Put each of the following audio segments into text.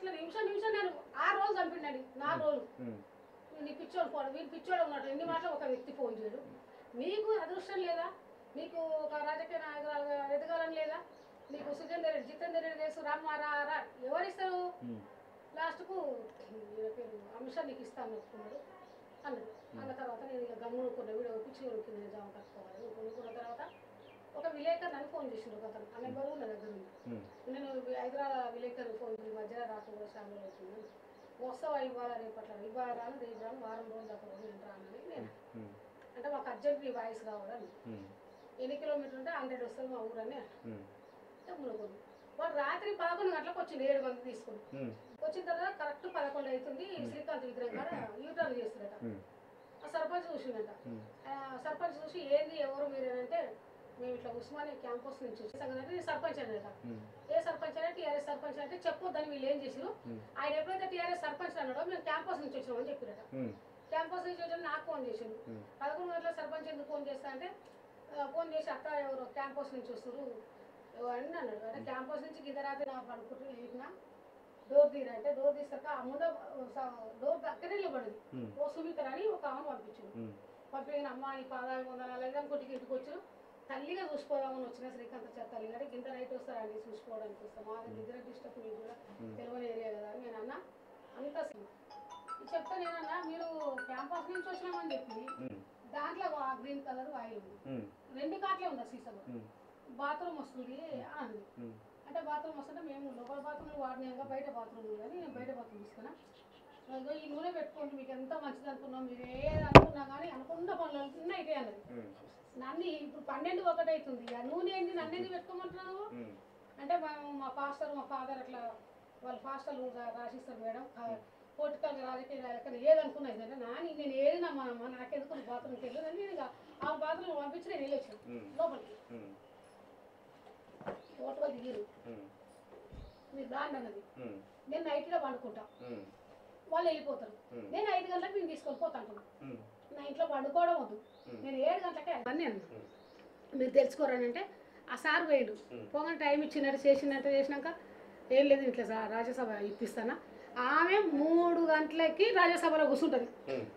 ఇట్లా నిమిషం నిమిషం నేను ఆ రోజు చంపిండండి నా రోజు ఉమ్, నీ పిచ్చోడు ఫోన్ వీడు పిచ్చోడు ఉన్నాడు ఎన్ని మాటలు ఒక వ్యక్తి ఫోన్ చేయడు మీకు అదృష్టం లేదా మీకు ఒక రాజకీయ నాయకురాలుగా ఎదగాలని లేదా మీకు సుజేందర్ రెడ్డి జితేందర్ రెడ్డి కేసు రామ్ రా రా ఎవరిస్తారు ఉమ్, లాస్ట్కు ఈయన పేరు అమిత్ షా నీకు ఇస్తాను ఒప్పుకున్నాడు అన్నాడు అన్న తర్వాత నేను ఇక గమ్మునుకున్న వీడియో పిచ్చి కొనుక్కుంది నేను జామ కట్టుకోవాలి కొనుక్కున్న తర్వాత ఒక విలేకర్ నన్ను ఫోన్ చేసిండు ఒక అతను ఆ నెంబర్ నా దగ్గర ఉంది ఉమ్, నేను హైదరాబాద్ విలేకర్ ఫోన్ ఈ మధ్య రాకుండా శాంపుల్ అవుతుంది వస్తావా ఇవాళ రేపట్ల ఇవాళ రాను రేపు రాను వారం రోజులు దాకా రోజు నేను రానని నేను ఉమ్, అంటే మాకు అర్జెంట్ నీ వాయిస్ కావాలని ఉమ్, ఎన్ని కిలోమీటర్లు ఉంటే హండ్రెడ్ వస్తుంది మా ఊరని ఉమ్, మునుకుంది వాడు రాత్రి పదకొండు గంటలకు వచ్చింది ఏడు మంది తీసుకుని ఉమ్, వచ్చిన తర్వాత కరెక్ట్ పదకొండు అవుతుంది శ్రీకాంత్ విగ్రహం కాడ యూటర్న్ చేస్తుందట ఉమ్, ఆ సర్పంచ్ చూసిందట ఉమ్, ఆ సర్పంచ్ చూసి ఏంది ఎవరు మీరేనంటే మేము ఇట్లా ఉస్మానియా క్యాంపస్ నుంచి వచ్చి సంగతి నేను సర్పంచ్ అనట ఉమ్, ఏ సర్పంచ్ అంటే టీఆర్ఎస్ సర్పంచ్ అంటే చెప్పొద్దని వీళ్ళు ఏం చేసిరు ఉమ్. ఆయన ఎప్పుడైతే టీఆర్ఎస్ సర్పంచ్ అన్నాడో మేము క్యాంపస్ నుంచి వచ్చినామని చెప్పిరట ఉమ్, క్యాంపస్ నుంచి వచ్చి నాకు ఫోన్ చేసిండు ఉమ్. పదకొండు గంటల సర్పంచ్ ఎందుకు ఫోన్ చేస్తా అంటే ఆ, ఫోన్ చేసి అక్క ఎవరు క్యాంపస్ నుంచి వస్తారు అని అన్నాడు అంటే క్యాంపస్ నుంచి కింద రాత్రి నా పడుకుంటూ లేపిన డోర్ తీరంటే డోర్ తీసాక ఆ ముందు డోర్ దగ్గరే నిలబడింది ఉమ్, ఓ సుమిత్ర అని ఒక ఆమె పంపించింది ఉమ్, పంపిన అమ్మ ఈ పాదాలు పొందాలి అనుకుంటే ఇంటికి వచ్చారు తల్లిగా చూసుకోదామని వచ్చిన శ్రీకాంత్ చెత్త తల్లి గారి కింద నైట్ వస్తారండి చూసుకోవడానికి వస్తాం మా దగ్గర డిస్టర్బ్ మీకు కూడా ఉమ్. తెలియని ఏరియా కదా అని నేను అన్నా అంత సి- చెప్తే నేనన్నా మీరు క్యాంపస్ నుంచి వచ్చినామని చెప్పి ఉమ్, దాంట్లో గ్రీన్ కలర్ ఆయిల్ ఉంది ఉమ్, రెండు కాట్లే ఉంది సీసాలో ఉమ్, బాత్రూమ్ వస్తుంది అంది ఉమ్, అంటే బాత్రూమ్ వస్తుంటే మేము లోపల బాత్రూమ్ వాడినాక బయట బాత్రూమ్ ఉంది కానీ నేను బయట బాత్రూమ్ తీసుకున్నా ఇదిగో ఈ నూనె పెట్టుకోండి మీకు ఎంత మంచిది అనుకున్నాం మీరు ఏది అనుకున్నా కానీ అనుకున్న పనులు అన్నీ అయితే అన్నది ఉమ్, నన్ను ఇప్పుడు పన్నెండు ఒకటి అవుతుంది ఆ నూనె ఏంది నన్ను ఎందుకు పెట్టుకోమంటున్నావు ఉమ్, అంటే మేము మా పాస్టర్ మా ఫాదర్ అట్లా వాళ్ళ పాస్టర్లు రా- రాసిస్తారు మేడం పొలిటికల్ రాజకీయ నాయకులు ఏది అనుకున్నది అంటే నాని నేను ఏది నమ్మనమ్మా నాకెందుకు బాత్రూమ్కి వెళ్ళదు అని నేను ఇక ఆ బాత్రూమ్ పంపించి నేను వెళ్ళొచ్చాను ఉమ్, లోపలికి ఉమ్, ఓటుగా దిగిరు ఉమ్, మీరు రాండి అన్నది ఉమ్, నేను నైట్లో పండుకుంటా ఉమ్, వాళ్ళు వెళ్ళిపోతారు ఉమ్, నేను ఐదు గంటలకు నేను తీసుకొని పోతాను ఉమ్, నా ఇంట్లో పండుకోవడం వద్దు ఉమ్. నేను ఏడు గంటలకే అన్నీ అన్నా ఉమ్. మీరు తెలుసుకోరనంటే ఆ సార్ వేయడు ఉమ్. పోగానే టైం ఇచ్చినట్టు చేసినట్టు చేసినాక ఏం లేదు ఇట్లా సా- రాజ్యసభ ఇప్పిస్తానా ఆమె మూడు గంటలకి రాజ్యసభలో కూర్చుంటుంది ఉమ్.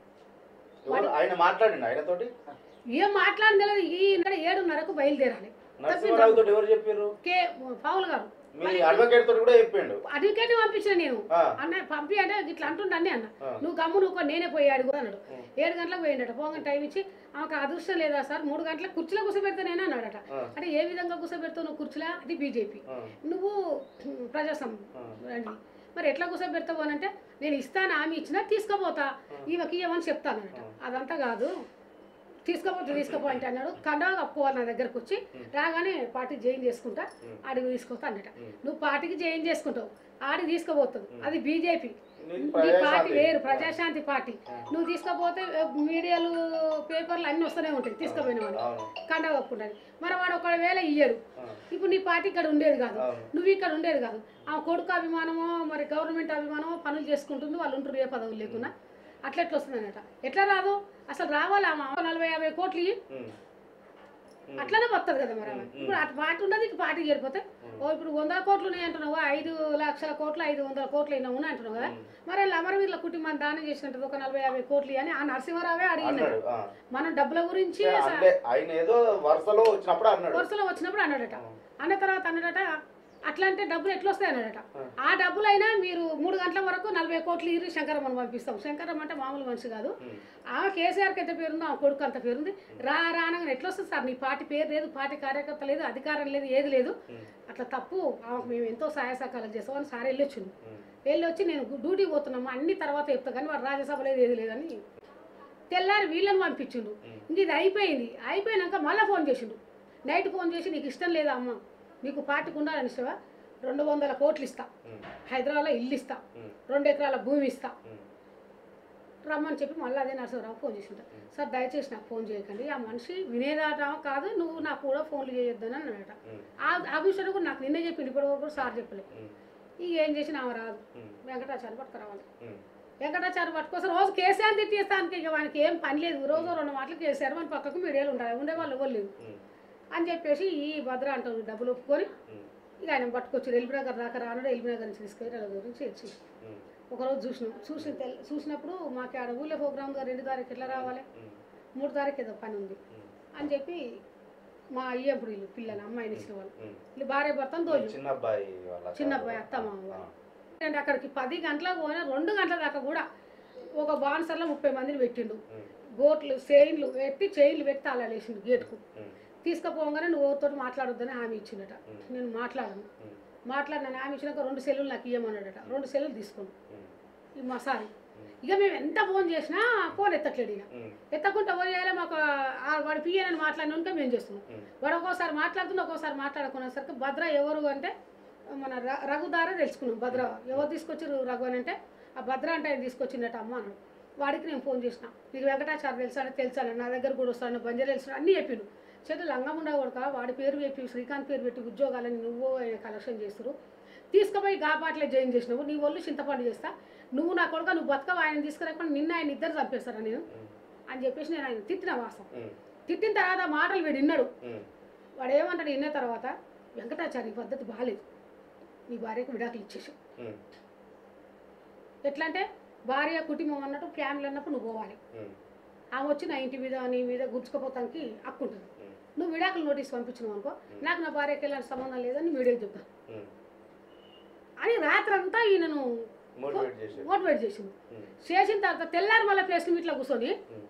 ఎవరు? ఆయన మాట్లాడండి ఆయనతోటి ఏం మాట్లాడలేదు ఈ ఏడున్నరకు బయలుదేరాలి నరసింహారావు తోటి ఎవరు చెప్పారు కే పౌల్ గారు మీ అడ్వకేట్ తోటి కూడా చెప్పిండు అడ్వకేట్ పంపించిన నేను ఆ, అన్న పంపి అంటే ఇట్లా అంటుండీ అన్న ఆ. నువ్వు గమ్ము నువ్వు నేనే పోయాడు కూడా అన్నాడు ఉం. ఏడు గంటలకు పోయిండట పోగానే టైం ఇచ్చి ఆమెకు అదృష్టం లేదా సార్ మూడు గంటలకు కుర్చీలో కూర్చోబెడతానేనా అన్నాడట ఆ, అంటే ఏ విధంగా కూర్చోబెడతావు నువ్వు కుర్చీలో అది బీజేపీ ఆ, నువ్వు ప్రజాసం ఆ. రండి మరి ఎట్లా కూర్చోబెడతావు అని అంటే నేను ఇస్తాను ఆమె ఇచ్చినా తీసుకోపోతా ఈమెకి ఇవ్వమని చెప్తానట అదంతా కాదు తీసుకోపోతే తీసుకోపో అంటే అన్నాడు కండవ కప్పుకోవాలి నా దగ్గరకు వచ్చి రాగానే పార్టీ జాయిన్ చేసుకుంటా ఆడికి తీసుకొస్తా అన్నట నువ్వు పార్టీకి జాయిన్ చేసుకుంటావు ఆడికి తీసుకోబోతుంది అది బీజేపీ నీకు నీ పార్టీ ప్రజాశాంతి. వేరు ప్రజాశాంతి పార్టీ నువ్వు తీసుకోపోతే ఏ, మీడియాలు పేపర్లు అన్నీ వస్తూనే ఉంటాయి తీసుకుపోయిన వాడు అవును కండవ కప్పుకుంటాను మరి వాడు ఒకవేళ ఇయ్యడు ఆ, ఇప్పుడు నీ పార్టీ ఇక్కడ ఉండేది కాదు అవును నువ్వు ఇక్కడ ఉండేది కాదు ఆ కొడుకు అభిమానమో మరి గవర్నమెంట్ అభిమానమో పనులు చేసుకుంటుంది వాళ్ళు ఉంటారు ఏ పదవులు లేకున్నా అట్లా ఎట్లా వస్తుందన్నట ఎట్లా రాదు అసలు రావాలా మా నలభై యాభై కోట్లు ఇయ్యి. ఉమ్, ఉమ్, అట్లనే వస్తుంది కదా మరి ఆమె. ఉమ్. ఇప్పుడు అటు పార్టీ ఉన్నది ఇటు పార్టీ చేరిపోతే ఓ ఇప్పుడు వందల కోట్లు ఉన్నాయి అంటున్నావు ఐదు లక్షల కోట్లు ఐదు వందల కోట్లు అయినా ఉన్నాయి అంటున్నావు కదా ఉమ్. మరి వాళ్ళు అమరవీరుల కుటుంబాన్ని దానం చేసినట్టు ఒక నలభై యాభై కోట్లు ఇయ్యి అని ఆ నరసింహారావే అడిగినాడు అన్నాడు ఆ. మనం డబ్బుల గురించి అంటే ఆయన ఏదో వరుసలో వచ్చినప్పుడు అన్నాడు వరుసలో వచ్చినప్పుడు అన్నాడట ఆ, అన్న తర్వాత అన్నాడట అట్లా అంటే డబ్బులు ఎట్లా వస్తాయి అన్నాడట ఆ. ఆ డబ్బులైనా మీరు మూడు గంటల వరకు నలభై కోట్లు ఇరి శంకరమ్మను పంపిస్తాం శంకరమ్మ అంటే మామూలు మనిషి కాదు ఉమ్, ఆమె కేసీఆర్కి ఎంత పేరుందో ఆ కొడుకు అంత పేరుంది రా రానగానే ఎట్లా వస్తుంది సార్ నీ పార్టీ పేరు లేదు పార్టీ కార్యకర్త లేదు అధికారం లేదు ఏది లేదు ఉమ్, అట్లా తప్పు ఆమెకు మేము ఎంతో సహాయ సహకారాలు చేస్తామని సార్ వెళ్ళొచ్చిండు ఉమ్, వెళ్ళి వచ్చి నేను డ్యూటీ పోతున్నాము అన్ని తర్వాత చెప్తా కానీ వాడు రాజ్యసభ లేదు ఏది లేదని తెల్లారి వీళ్ళని పంపించిండు ఉమ్. ఇంక ఇది అయిపోయింది అయిపోయినాక మళ్ళీ ఫోన్ చేసిండు నైట్ ఫోన్ చేసి నీకు ఇష్టం లేదా అమ్మ నీకు పార్టీకి ఉండాలని ఇష్టమా రెండు వందల కోట్లు ఇస్తా ఉమ్, హైదరాబాద్లో ఇల్లు ఇస్తా ఉమ్, రెండు ఎకరాల భూమి ఇస్తా ఉమ్, రమ్మని చెప్పి మళ్ళీ అదే నరసింహరావు ఫోన్ చేసింట సార్ దయచేసి నాకు ఫోన్ చేయకండి ఆ మనిషి వినేదాట కాదు నువ్వు నాకు కూడా ఫోన్లు చేయొద్దని అన్నాడట ఉమ్, ఆ ఆ విషయం కూడా నాకు నిన్నే చెప్పింది ఇప్పటి వరకు కూడా సార్ చెప్పలేదు ఉమ్, ఇక ఏం చేసినా ఆమె రాదు ఉమ్, వెంకటాచారి పట్టుకురావాలి ఉమ్, వెంకటాచారి పట్టుకోసం రోజు కేసీఆర్ తిట్టేస్తానికి ఇక వానికి ఏం పని లేదు రోజు రెండు మాటలు కేసీఆర్ మన పక్కకు మీడియాలు ఉండాలి ఉండేవాళ్ళు ఎవరు లేవు ఉమ్, అని చెప్పేసి ఈ భద్ర అంటారు డబ్బులు ఒప్పుకొని ఉమ్, ఇక ఆయన పట్టుకొచ్చి ఎల్బీనగర్ దాకా రానుడు ఎల్బీనగర్ నుంచి తీసుకెళ్ళి వాళ్ళ గురించి చేర్చి ఉమ్, ఒకరోజు చూసినాం చూసి తెల్- చూసినప్పుడు మాకు ఆడ ఊళ్ళో ప్రోగ్రామ్ గారు రెండు తారీఖు ఎట్లా రావాలి ఉమ్, మూడు తారీఖు ఏదో పని ఉంది ఉమ్, అని చెప్పి మా అయ్యప్పుడు వీళ్ళు పిల్లలు అమ్మాయిని ఇచ్చిన వాళ్ళు ఉమ్. వీళ్ళు భార్య భర్తను తోలు చిన్న అబ్బాయి వాళ్ళ చిన్న కాదు. అబ్బాయి, అత్తమ్మ ఆ, వాళ్ళు. అంటే అక్కడికి పది గంటలకు పోయినా రెండు గంటల దాకా కూడా ఒక బాన్సర్లో ముప్పై మందిని పెట్టిండు ఉమ్, గోట్లు చైన్లు పెట్టి చైన్లు పెట్టి తాళాలు వేసిండు గేటుకు ఉమ్, తీసుకుపోగానే నువ్వు ఎవరితో మాట్లాడొద్దని హామీ ఇచ్చిండట ఉమ్. నేను నేను మాట్లాడను ఉమ్, మాట్లాడిన హామీ ఇచ్చినాక రెండు సెల్లులు నాకు ఇవ్వమన్నాడట రెండు సెల్లులు తీసుకున్నాను ఉమ్, ఈ మసాలి ఉమ్, ఇక మేము ఎంత ఫోన్ చేసినా ఫోన్ ఎత్తట్లేడు ఇక ఉమ్, ఎత్తకుంటే ఎవరు చేయాలి మాకు ఆ వాడు పియ్యనని మాట్లాడినాక మేము చేస్తున్నాం ఉమ్, వాడు ఒక్కోసారి మాట్లాడుతున్నా ఒక్కోసారి మాట్లాడుకునేసరికి భద్ర ఎవరు అంటే మన ర- రఘు ద్వారా తెలుసుకున్నాం భద్ర ఎవరు తీసుకొచ్చారు రఘు అని అంటే ఆ భద్ర అంటే ఆయన తీసుకొచ్చిందట అమ్మ అన్నాడు వాడికి నేను ఫోన్ చేసిన నీకు వెంకటాచార్య తెలుసా అంటే తెలుసాను నా దగ్గర కూడా వస్తాను బంజారా తెలుసు అన్నీ చెప్పిండు చేతి లంగముండ కొడుక వాడి పేరు చెప్పి శ్రీకాంత్ పేరు పెట్టి ఉద్యోగాలని నువ్వు ఆయన కలెక్షన్ చేస్తారు తీసుకుపోయి గాపాట్లే జాయిన్ చేసినావు నీ ఒళ్ళు చింతపండు చేస్తా నువ్వు నా కొడుక నువ్వు బతకవు ఆయన తీసుకురాకుండా నిన్న ఆయన ఇద్దరు చంపేస్తారా నేను ఉమ్, అని చెప్పేసి నేను ఆయన తిట్టిన వాసం ఉమ్, తిట్టిన తర్వాత మాటలు వీడు విన్నాడు ఉమ్, వాడు ఏమంటాడు విన్న తర్వాత వెంకటాచారి ఈ పద్ధతి బాగాలేదు నీ భార్యకు విడాకులు ఇచ్చేసి ఉమ్, ఎట్లా అంటే భార్య కుటుంబం అన్నట్టు ఫ్యామిలీ అన్నప్పుడు నువ్వు పోవాలి ఉమ్, ఆమె వచ్చి నా ఇంటి మీద నీ మీద గుర్చుకుపోతానికి హక్కు ఉంటుంది ఉమ్, నువ్వు విడాకులు నోటీస్ పంపించినావు అనుకో నాకు నా భార్యకి ఎలాంటి సంబంధం లేదని మీడియాకి చెప్తాను ఉమ్. అని రాత్రంతా ఈయనను మోటివేట్ చేసాడు మోటివేట్ చేసింది ఉమ్, చేసిన తర్వాత తెల్లారి మళ్ళీ ప్లేస్ మీట్లో కూర్చొని ఉమ్,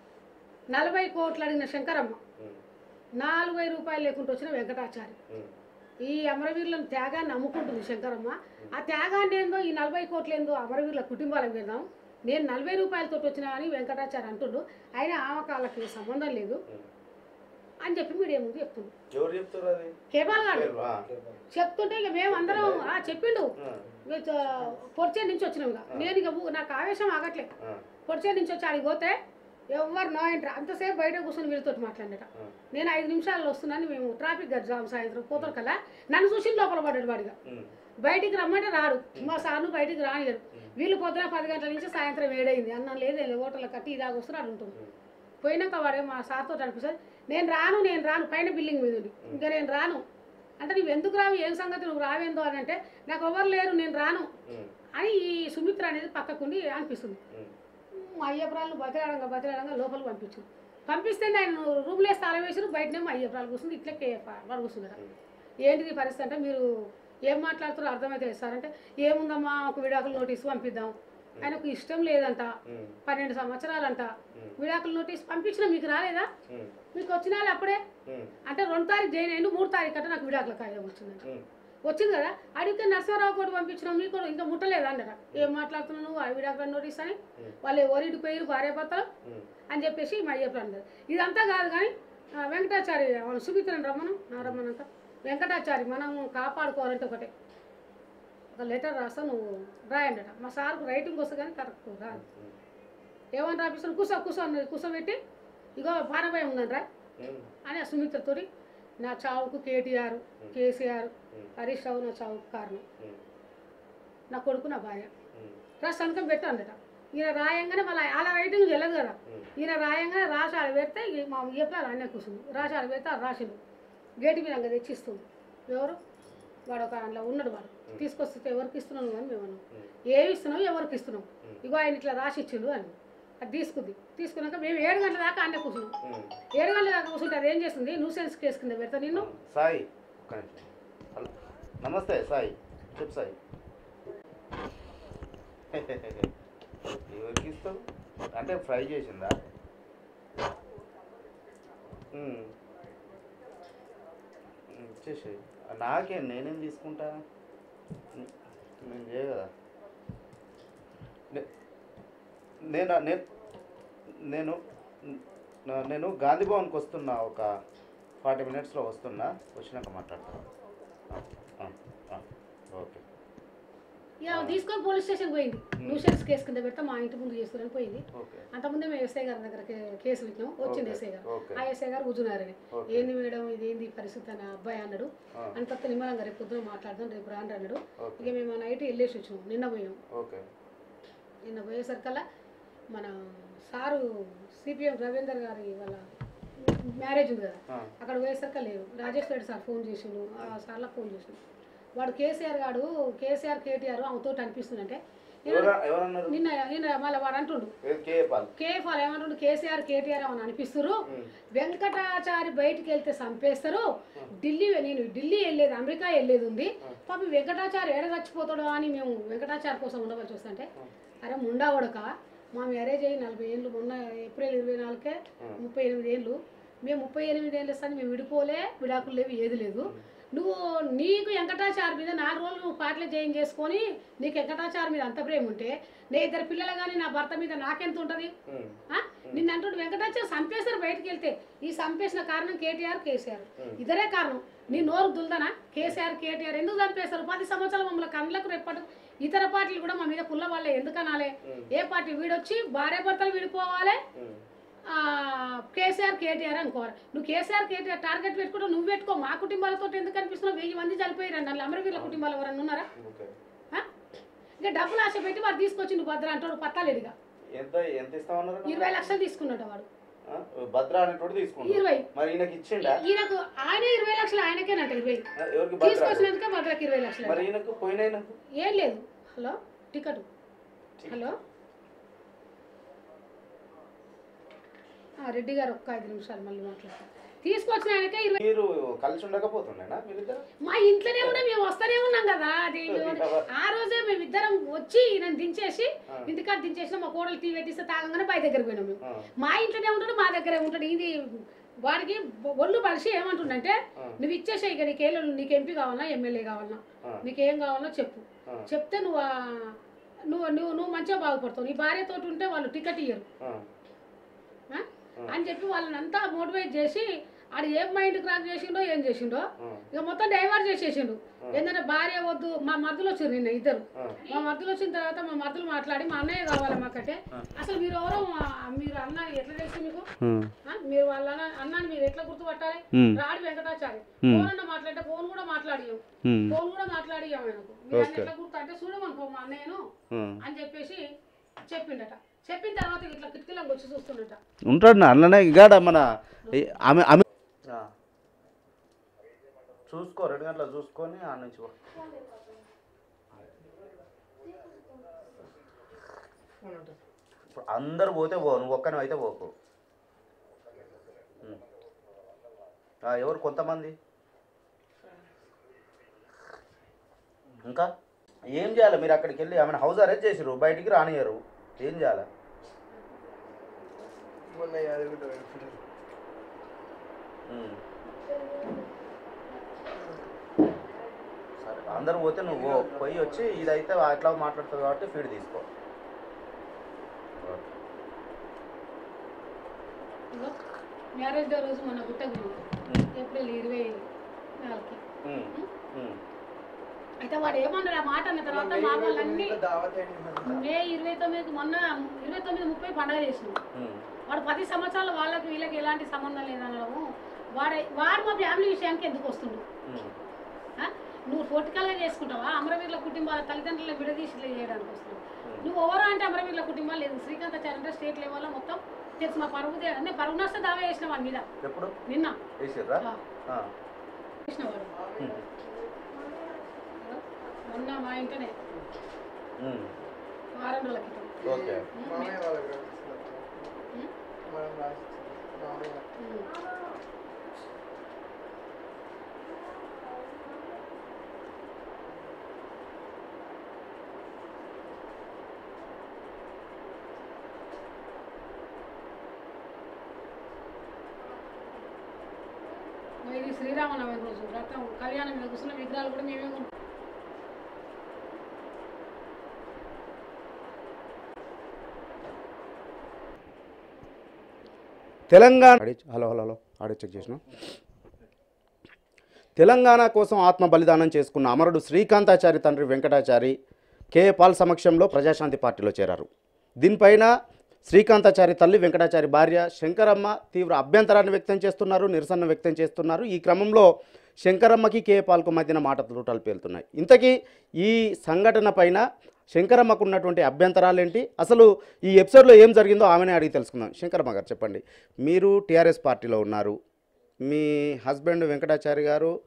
నలభై కోట్లు అడిగిన శంకరమ్మ ఉమ్, నాలుగు వేల రూపాయలు లేకుండా వచ్చిన వెంకటాచారి ఉమ్, ఈ అమరవీరులను త్యాగాన్ని నమ్ముకుంటుంది శంకరమ్మ ఆ త్యాగాన్ని ఏందో ఈ నలభై కోట్లు ఏందో అమరవీరుల కుటుంబాలకు పెడదాం నేను నలభై రూపాయలతో వచ్చినా అని వెంకటాచారి అంటుండు అయినా ఆమకాలకి సంబంధం లేదు ఉమ్. అని చెప్పి మీడియా ముందు చెప్తుండు ఎవరు చెప్తారు అది కేబాల్ గారు పేరు, ఆ, చెప్తుంటే ఇక మేము అందరం ఆ, చెప్పిండు ఆ, ఇక చ- పొడిచే నుంచి వచ్చినాం ఇక నేను ఇక ఊ- నాకు ఆవేశం ఆగట్లే ఆ, పొడిచే నుంచి వచ్చి ఆడికి పోతే ఎవరు నో ఎంటర్ అంతసేపు బయట కూర్చొని వీళ్ళతో మాట్లాడట ఆ, నేను ఐదు నిమిషాల్లో వస్తున్నాను మేము ట్రాఫిక్ గారు జామ్ సాయంత్రం పోతాం కదా నన్ను చూసి లోపల పడ్డాడు వాడిగా ఉమ్, బయటికి రమ్మంటే రాడు మా సార్ను బయటికి రానియడు వీళ్ళు పొద్దున పది గంటల నుంచి సాయంత్రం ఏడైంది అన్నం లేదు హోటల్ కట్టి ఇలాగ వస్తున్నాడు ఉంటుంది ఉమ్, పోయినాక వాడే మా సార్తో అనిపిస్తుంది నేను రాను నేను రాను పైన బిల్డింగ్ మీద ఉంది ఇంకా నేను రాను అంటే నువ్వు ఎందుకు రావు ఏం సంగతి నువ్వు రావేందో అని అంటే నాకు ఎవరు లేరు నేను రాను ఉమ్, అని ఈ సుమిత్ర అనేది పక్కకుండి అనిపిస్తుంది ఉమ్, మా అయ్యపురాలను బతిరాడంగా బతిరాడంగా లోపలికి పంపించు పంపిస్తే ఆయన రూమ్లో స్థలం వేసి బయటనే మా అయ్యపురాలు కూర్చుంది ఇట్లే వాడు కూర్చున్నాడు ఉమ్. ఏంటిది ఈ పరిస్థితి అంటే మీరు ఏం మాట్లాడుతారో అర్థమైతే లేదు సార్ అంటే ఏముందమ్మా ఒక విడాకుల నోటీస్ పంపిద్దాం ఆయనకు ఇష్టం లేదంట ఉమ్, పన్నెండు సంవత్సరాలంట ఉమ్, విడాకుల నోటీస్ పంపించిన మీకు రాలేదా ఉమ్, మీకు వచ్చిన వాళ్ళు అప్పుడే ఉమ్, అంటే రెండు తారీఖు జాయిన్ అయ్యిండు మూడు తారీఖు అంటే నాకు విడాకుల కాగితం వచ్చిందంట ఉమ్, వచ్చింది కదా అడిగితే నరసింహరావు కూడా పంపించినాం మీకు కూడా ఇంకా ముట్టలేదా అన్నట ఏం మాట్లాడుతున్నావు నువ్వు ఆ విడాకుల నోటీస్ అని ఉమ్. వాళ్ళు ఎవరికి పోయారు భార్య భర్తలు ఉమ్, అని చెప్పేసి మా అయ్యప్ప అన్నారు ఇదంతా కాదు కానీ ఆ, వెంకటాచారి అవును సుమిత్రని రమ్మను నా రమ్మనంత వెంకటాచారి మనం కాపాడుకోవాలంటే ఒకటే ఒక లెటర్ రాస్తా నువ్వు రాయండట మా సార్కు రైటింగ్ వస్తుంది కానీ కరెక్ట్ రాదు ఉమ్, ఏమని రాపిస్తాను కూసో కూసో అన్నది కూసోబెట్టి ఇగో పానభయం ఉందని రా ఉమ్, అని ఆ సుమిత్రతోటి నా చావుకు కేటీఆర్ కేసీఆర్ ఉమ్, హరీష్ రావు నా చావుకు కారణం ఉమ్, నా కొడుకు నా భార్య ఉమ్, రా సంతకం పెట్టు అందట ఈయన రాయంగానే మళ్ళీ అలా రైటింగ్ తెలియదు కదా ఉమ్, ఈయన రాయంగానే రాసి ఆడ పెడితే ఇక మా చెప్పారు అన్నీ కూర్చుంది రాసి ఆడ పెడితే అది రాసిండు గేటు మీద ఇంకా తెచ్చిస్తుంది ఎవరు వాడు ఒక అందులో ఉన్నాడు వాడు తీసుకొస్తే ఎవరికి ఇస్తున్నావు అని మేము అన్నాం ఉమ్, ఏమి ఇస్తున్నావు ఎవరికి ఇస్తున్నావు ఉమ్. ఇగో ఆయన ఇట్లా రాసి ఇచ్చిండు అని అది తీసుకుంది తీసుకున్నాక మేము ఏడు గంటల దాకా అన్నీ కూర్చున్నాం ఉమ్. ఏడు గంటల దాకా కూర్చుంటే అది ఏం చేస్తుంది న్యూసెన్స్ కేసు కింద పెడతా నిన్ను సాయి ఒక్క నిమిషం హలో నమస్తే సాయి చెప్పు సాయి ఎవరికి ఇస్తావు అంటే ఫ్రై చేసిందా ఉమ్. ఉమ్, ఇచ్చేసేయ్ నాకే నేనేం తీసుకుంటా ఉమ్, నేను చేయ కదా నే- నేను నేను నేను నా- నేను గాంధీ భవన్కి వస్తున్నా ఒక ఫార్టీ మినిట్స్లో వస్తున్నా వచ్చినాక మాట్లాడతాను ఆ, ఆ, ఆ, ఓకే ఇక తీసుకొని పోలీస్ స్టేషన్ పోయింది న్యూసెన్స్ కేసు కింద పెడితే మా ఇంటి ముందు చేస్తున్నారని పోయింది ఓకే అంతకుముందే మేము ఎస్ఐ గారి దగ్గర కే- కేసు పెట్టినాం వచ్చింది ఓకే, ఎస్ఐ గారు ఓకే. ఆ ఎస్ఐ గారు కూర్చున్నారని ఓకే. ఏంది మేడం ఇది ఏంది ఈ పరిస్థితి అని ఆ అబ్బాయి అన్నాడు ఆ, అని తప్ప నిమ్మలంగా రేపు పొద్దున మాట్లాడదాం రేపు రాండి అన్నాడు ఓకే ఇక మేము నైట్ వెళ్ళేసి వచ్చాము నిన్న పోయాం ఓకే నిన్న పోయేసరికల్లా మన సారు సిపిఎం రవీందర్ గారి వాళ్ళ మ్యారేజ్ ఉంది కదా ఆ, అక్కడ పోయేసరికి లేవు రాజేష్ రెడ్డి సార్ ఫోన్ చేసిండు ఆ సార్లకు ఫోన్ చేసిండు వాడు కేసీఆర్ గాడు కేసీఆర్ కేటీఆర్ ఆమెతో అనిపిస్తుందంటే నేను- ఎవరు ఎవరన్నారు నిన్న నిన్న మళ్ళీ వాడు అంటుండు ఏ- కేపాల్ కేఎఫ్ వాళ్ళు ఏమంటుండు కేసీఆర్ కేటీఆర్ అని అనిపిస్తున్నారు ఉమ్. వెంకటాచారి బయటికి వెళ్తే చంపేస్తారు ఢిల్లీ నేను ఢిల్లీ వెళ్ళేది అమెరికా వెళ్ళేది ఉంది పాపం వెంకటాచారి ఏడ చచ్చిపోతాడో అని మేము వెంకటాచారి కోసం ఉండవలసి వస్తుంటే అరే ముండా ఉడక మా మ్యారేజ్ అయ్యి నలభై ఏళ్ళు మొన్న ఏప్రిల్ ఇరవై నాలుగే ముప్పై ఎనిమిది ఏళ్ళు మేము ముప్పై ఎనిమిది ఏళ్ళు ఇస్తాను మేము విడిపోలే విడాకులు లేవు ఏది లేదు నువ్వు నీకు వెంకటాచారి మీద నాలుగు రోజులు నువ్వు పాటలు చేంజ్ చేసుకొని నీకు వెంకటాచారి మీద అంత ప్రేమ ఉంటే నే ఇద్దరు పిల్లలు కానీ నా భర్త మీద నాకెంత ఉంటుంది ఉమ్. ఆ? నిన్ను అంటుండు వెంకటాచారి చంపేశారు బయటికి వెళ్తే ఈ చంపేసిన కారణం కేటీఆర్ కేసీఆర్ ఇద్దరే కారణం నీ నోరు దుల్దనా కేసీఆర్ కేటీఆర్ ఎందుకు చంపేశారు పది సంవత్సరాలు మమ్మల్ని కళ్ళకు రేపటి ఇతర పార్టీలు కూడా మా మీద పుల్ల వాళ్ళే ఎందుకు అనాలి ఏ పార్టీ వీడొచ్చి భార్య భర్తలు విడిపోవాలి ఉమ్. ఆ, కేసీఆర్ కేటీఆర్ అనుకోవాలి నువ్వు కేసీఆర్ కేటీఆర్ టార్గెట్ పెట్టుకుంటూ నువ్వు పెట్టుకో మా కుటుంబాలతో ఎందుకు అనిపిస్తున్నావు వెయ్యి మంది చనిపోయారు నన్ను అమరవీరుల కుటుంబాలు ఎవరన్నా ఉన్నారా ఓకే ఆ? ఇక డబ్బులు ఆశ పెట్టి వాడు తీసుకొచ్చి నువ్వు భద్ర అంటాడు పత్తాలేడుగా ఎంత ఎంత ఇస్తామన్నారు ఇరవై లక్షలు తీసుకున్నాడు వాడు ఆ? భద్ర అనేటోడు తీసుకుంటాడు ఇరవై మరి ఈయనకి ఇచ్చిండా ఈయనకు ఆయన ఇరవై లక్షలు ఆయనకేనంట ఇరవై ఆ, ఎవరికి భద్ర తీసుకొచ్చినందుకే భద్రకి ఇరవై లక్షలు మరి ఈయనకు పోయిన ఈయనకు ఏం లేదు హలో టికెట్ హలో ఆ, రెడ్డి గారు ఒక్క ఐదు నిమిషాలు మళ్ళీ మాట్లాడతారు తీసుకొచ్చిన ఆయనకే ఇరవై మీరు కలిసి ఉండకపోతుండేనా మీరిద్దరు మా ఇంట్లోనే కూడా మేము వస్తూనే ఉన్నాం కదా అది ఆ రోజే మేము ఇద్దరం వచ్చి ఈయన దించేసి ఇంటికాడ దించేసిన మా కోడలు టీ పెట్టిస్తే తాగంగానే బయట దగ్గర పోయినాం మేము ఆ. మా ఇంట్లోనే ఉంటాడు మా దగ్గరే ఉంటాడు ఇది వాడికి ఒళ్ళు పలిసి ఏమంటుండంటే నువ్వు ఇచ్చేసే ఇక నీకేళ్ళు నీకు ఎంపీ కావాలన్నా ఎమ్మెల్యే కావాలన్నా ఆ. నీకేం కావాలన్నా చెప్పు ఆ. చెప్తే నువ్వు ఆ- నువ్వు నువ్వు నువ్వు మంచిగా బాగుపడతావు నీ భార్యతో ఉంటే వాళ్ళు టికెట్ ఇయ్యరు ఆ. ఆ? అని చెప్పి వాళ్ళని అంతా మోటివేట్ చేసి ఆడు ఏం మైండ్ క్రాక్ చేసిండో ఏం చేసిండో ఆ. ఇక మొత్తం డైవర్ట్ చేసేసిండు ఏంటంటే భార్య వద్దు మా మర్దులు వచ్చారు నిన్న ఇద్దరు ఆ. మా మర్దులు వచ్చిన తర్వాత మా మర్దులు మాట్లాడి మా అన్నయ్య కావాలి మాకంటే అసలు మీరు ఎవరో మా- మీరు అన్న ఎట్లా తెలుసు మీకు ఆ? మీరు వాళ్ళ అన్న- అన్నాన్ని మీరు ఎట్లా గుర్తుపట్టాలి రాడి వెంకటాచారి ఫోన్ అన్న మాట్లాడితే ఫోన్ కూడా మాట్లాడియం ఫోన్ కూడా మాట్లాడియం ఆయనకు మీరు అన్న ఎట్లా గుర్తు అంటే చూడమనుకో మా అన్నయ్యను అని చెప్పేసి చెప్పిండట చెప్పిన తర్వాత ఇట్లా కిటికీలోకి వచ్చి చూస్తుండట ఉంటాడు నా అన్ననే ఇగాడ మన ఈ- ఆమె ఆమె చూసుకో రెండు గంటల చూసుకొని ఆ నుంచి పో. ఇప్పుడు అందరు పోతే పో నువ్వు ఒక్కని అయితే పోకు ఉం. ఆ, ఎవరు కొంతమంది ఇంకా ఏం చేయాలి మీరు అక్కడికి వెళ్ళి ఆమెను హౌస్ అరెస్ట్ చేసిరు బయటికి రానియరు ఏం చేయాలి మొన్న యాదగిరిగుట్ట వెళ్ళిపోయారు. ఉం. సరే అందరు పోతే నువ్వు పో. పోయి వచ్చి ఇదైతే అట్లా మాట్లాడుతుంది కాబట్టి ఫీడ్ తీసుకో ఓకే. ఇగో మ్యారేజ్ డే రోజు మన గుట్టకు ఉం. ఏప్రిల్ ఇరవై నాలుగుకి ఉం. ఉం. అయితే వాడు ఏమన్నాడు ఆ మాట అన్న తర్వాత మా వాళ్ళన్నీ ఇంకా దావత్ ఏంటి మరి? మే ఇరవై తొమ్మిది మొన్న ఇరవై తొమ్మిది ముప్పై పండగ చేసినాం ఉం. వాడు పది సంవత్సరాలు వాళ్ళకి వీళ్ళకి ఎలాంటి సంబంధం లేదనడము వాడు వాడు మా ఫ్యామిలీ విషయానికి ఎందుకు వస్తుండు ఉం. ఆ? నువ్వు పొలిటికల్గా చేసుకుంటావా అమరవీరుల కుటుంబాల తల్లిదండ్రులను విడదీసి ఇట్లా చేయడానికి వస్తుంది నువ్వు ఎవరు అంటే అమరవీరుల కుటుంబాలు లేదు శ్రీకాంతాచార్య అంటే స్టేట్ లెవెల్లో మొత్తం తెలుసు మా పరువు దే- నేను పరువు నష్ట దావా చేసిన వాడి మీద ఎప్పుడు నిన్న వేసిర్రా ఆ, ఆ. చేసిన వాడు ఉం. మొన్న మా ఇంటనే ఉం. వారం రోజుల క్రితం ఓకే మామయ్య వాళ్ళకి రాసిస్తున్నారు. ఉం? మనం రాసిస్తున్నాం. మామయ్య ఉం. ఇది శ్రీరామనవమి రోజు రథం కళ్యాణం మీద కూర్చున్న విగ్రహాలు కూడా మేమే కొనుక్కుంటాం. Telangana hello hello hello audio check చేసిన తెలంగాణ కోసం ఆత్మ బలిదానం చేసుకున్న అమరుడు శ్రీకాంతాచారి తండ్రి వెంకటాచారి కే పాల్ సమక్షంలో ప్రజాశాంతి పార్టీలో చేరారు దీనిపైన శ్రీకాంతాచారి తల్లి వెంకటాచారి భార్య శంకరమ్మ తీవ్ర అభ్యంతరాన్ని వ్యక్తం చేస్తున్నారు నిరసన వ్యక్తం చేస్తున్నారు ఈ క్రమంలో శంకరమ్మకి కే పాల్కు మధ్యన మాట తూటాలు పేలుతున్నాయి ఇంతకీ ఈ సంఘటన పైన శంకరమ్మకు ఉన్నటువంటి అభ్యంతరాలు ఏంటి అసలు ఈ ఎపిసోడ్లో ఏం జరిగిందో ఆమెనే అడిగి తెలుసుకుందాం శంకరమ్మ గారు చెప్పండి మీరు టీఆర్ఎస్ పార్టీలో ఉన్నారు మీ హస్బెండ్ వెంకటాచారి గారు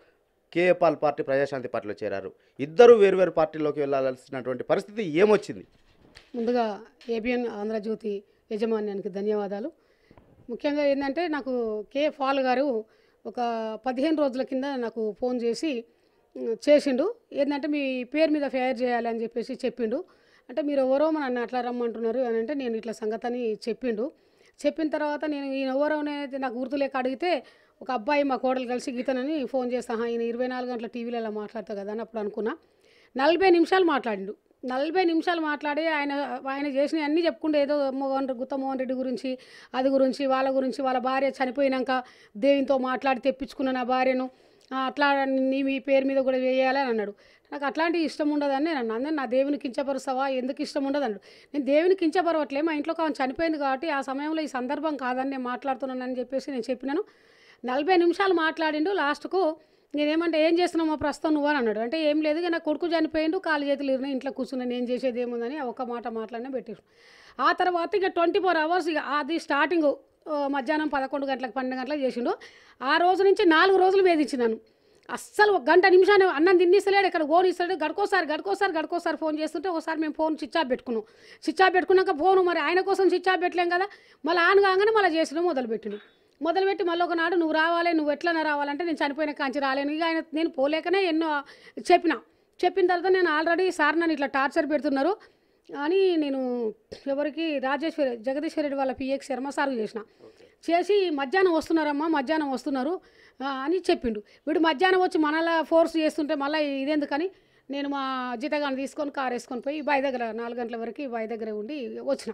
కేఏ పాల్ పార్టీ ప్రజాశాంతి పార్టీలో చేరారు ఇద్దరు వేరువేరు పార్టీలోకి వెళ్ళాల్సినటువంటి పరిస్థితి ఏమొచ్చింది ముందుగా ఏబిఎన్ ఆంధ్రజ్యోతి యజమాన్యానికి ధన్యవాదాలు ముఖ్యంగా ఏంటంటే నాకు కే ఫాల్ గారు ఒక పదిహేను రోజుల కింద నాకు ఫోన్ చేసి ఉమ్, చేసిండు ఏంటంటే మీ పేరు మీద ఫేర్ చేయాలి అని చెప్పేసి చెప్పిండు అంటే మీరు ఎవరో నన్ను అట్లా రమ్మంటున్నారు అని అంటే నేను ఇట్లా సంగతి అని చెప్పిండు చెప్పిన తర్వాత నేను ఈయన ఎవరో అనేది నాకు గుర్తులేక అడిగితే ఒక అబ్బాయి మా కోడలు కలిసి గీతనని ఫోన్ చేస్తా "ఆహా, ఈయన ఇరవై నాలుగు గంటల టీవీలో ఇలా మాట్లాడతా కదా అని అప్పుడు అనుకున్నా నలభై నిమిషాలు మాట్లాడిండు నలభై నిమిషాలు మాట్లాడి ఆయన ఆయన చేసిన అన్నీ చెప్పుకుంటే ఏదో మోహన్ రెడ్డి గుత్తమోహన్ రెడ్డి గురించి అది గురించి వాళ్ళ గురించి వాళ్ళ భార్య చనిపోయినాక దేవునితో మాట్లాడి తెప్పించుకున్న నా భార్యను "ఆ, అట్లా నీ మీ పేరు మీద కూడా వేయాలి అని అన్నాడు నాకు అట్లాంటి ఇష్టం ఉండదని నేను అన్నాను "అందరూ నా దేవుని కించపరుస్తావా ఎందుకు ఇష్టం ఉండదు అన్నాడు నేను దేవుని కించపరవట్లే మా ఇంట్లో ఆమె చనిపోయింది కాబట్టి ఆ సమయంలో ఈ సందర్భం కాదని నేను మాట్లాడుతున్నానని చెప్పేసి నేను చెప్పినాను నలభై నిమిషాలు మాట్లాడిండు లాస్ట్కు నేనేమంటే ఏం చేస్తున్నావు మా ప్రస్తుతం నువ్వు అని అన్నాడు అంటే ఏం లేదు ఇక నా కొడుకు చనిపోయిండు కాలు చేతులు ఇరినాయి ఇంట్లో కూర్చున్నాను నేను చేసేది ఏముందని ఆ ఒక్క మాట మాట్లాడినా పెట్టేసి ఆ తర్వాత ఇక ట్వంటీ ఫోర్ అవర్స్ ఇక అది స్టార్టింగ్ మధ్యాహ్నం పదకొండు గంటలకు పన్నెండు గంటలకు చేసిండు ఆ రోజు నుంచి నాలుగు రోజులు వేధించినాను అస్సలు ఒక గంట నిమిషాన్ని అన్నం తిన్నిస్తలేడు ఇక్కడ ఫోన్ ఇస్తాడు గడుకోసారి గడుకోసారి గడుకోసారి ఫోన్ చేస్తుంటే ఒకసారి మేము ఫోన్ స్విచ్ ఆఫ్ పెట్టుకున్నాం స్విచ్ ఆఫ్ పెట్టుకున్నాక ఫోన్ మరి ఆయన కోసం స్విచ్ ఆఫ్ పెట్టలేం కదా మళ్ళీ ఆన్ కాగానే మళ్ళీ చేసిన మొదలుపెట్టిండు మొదలుపెట్టి మళ్ళీ ఒకనాడు నువ్వు రావాలి నువ్వు ఎట్లనే రావాలంటే నేను చనిపోయిన కాంచి రాలేను ఇక ఆయన నేను పోలేకనే ఎన్నో చెప్పిన చెప్పిన తర్వాత నేను ఆల్రెడీ సార్ నన్ను ఇట్లా టార్చర్ పెడుతున్నారు అని నేను ఎవరికి రాజేశ్వరి జగదీశ్వర రెడ్డి వాళ్ళ పిఎక్స్ శర్మ సార్కు చేసిన చేసి మధ్యాహ్నం వస్తున్నారమ్మా మధ్యాహ్నం వస్తున్నారు ఆ, అని చెప్పిండు వీడు మధ్యాహ్నం వచ్చి మనలా ఫోర్స్ చేస్తుంటే మళ్ళీ ఇదెందుకని నేను మా జీతగాన్ని తీసుకొని కార్ వేసుకొని పోయి బావి దగ్గర నాలుగు గంటల వరకు బావి దగ్గర ఉండి వచ్చిన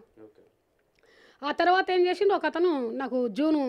ఆ తర్వాత ఏం చేసిండు ఒక అతను నాకు జూను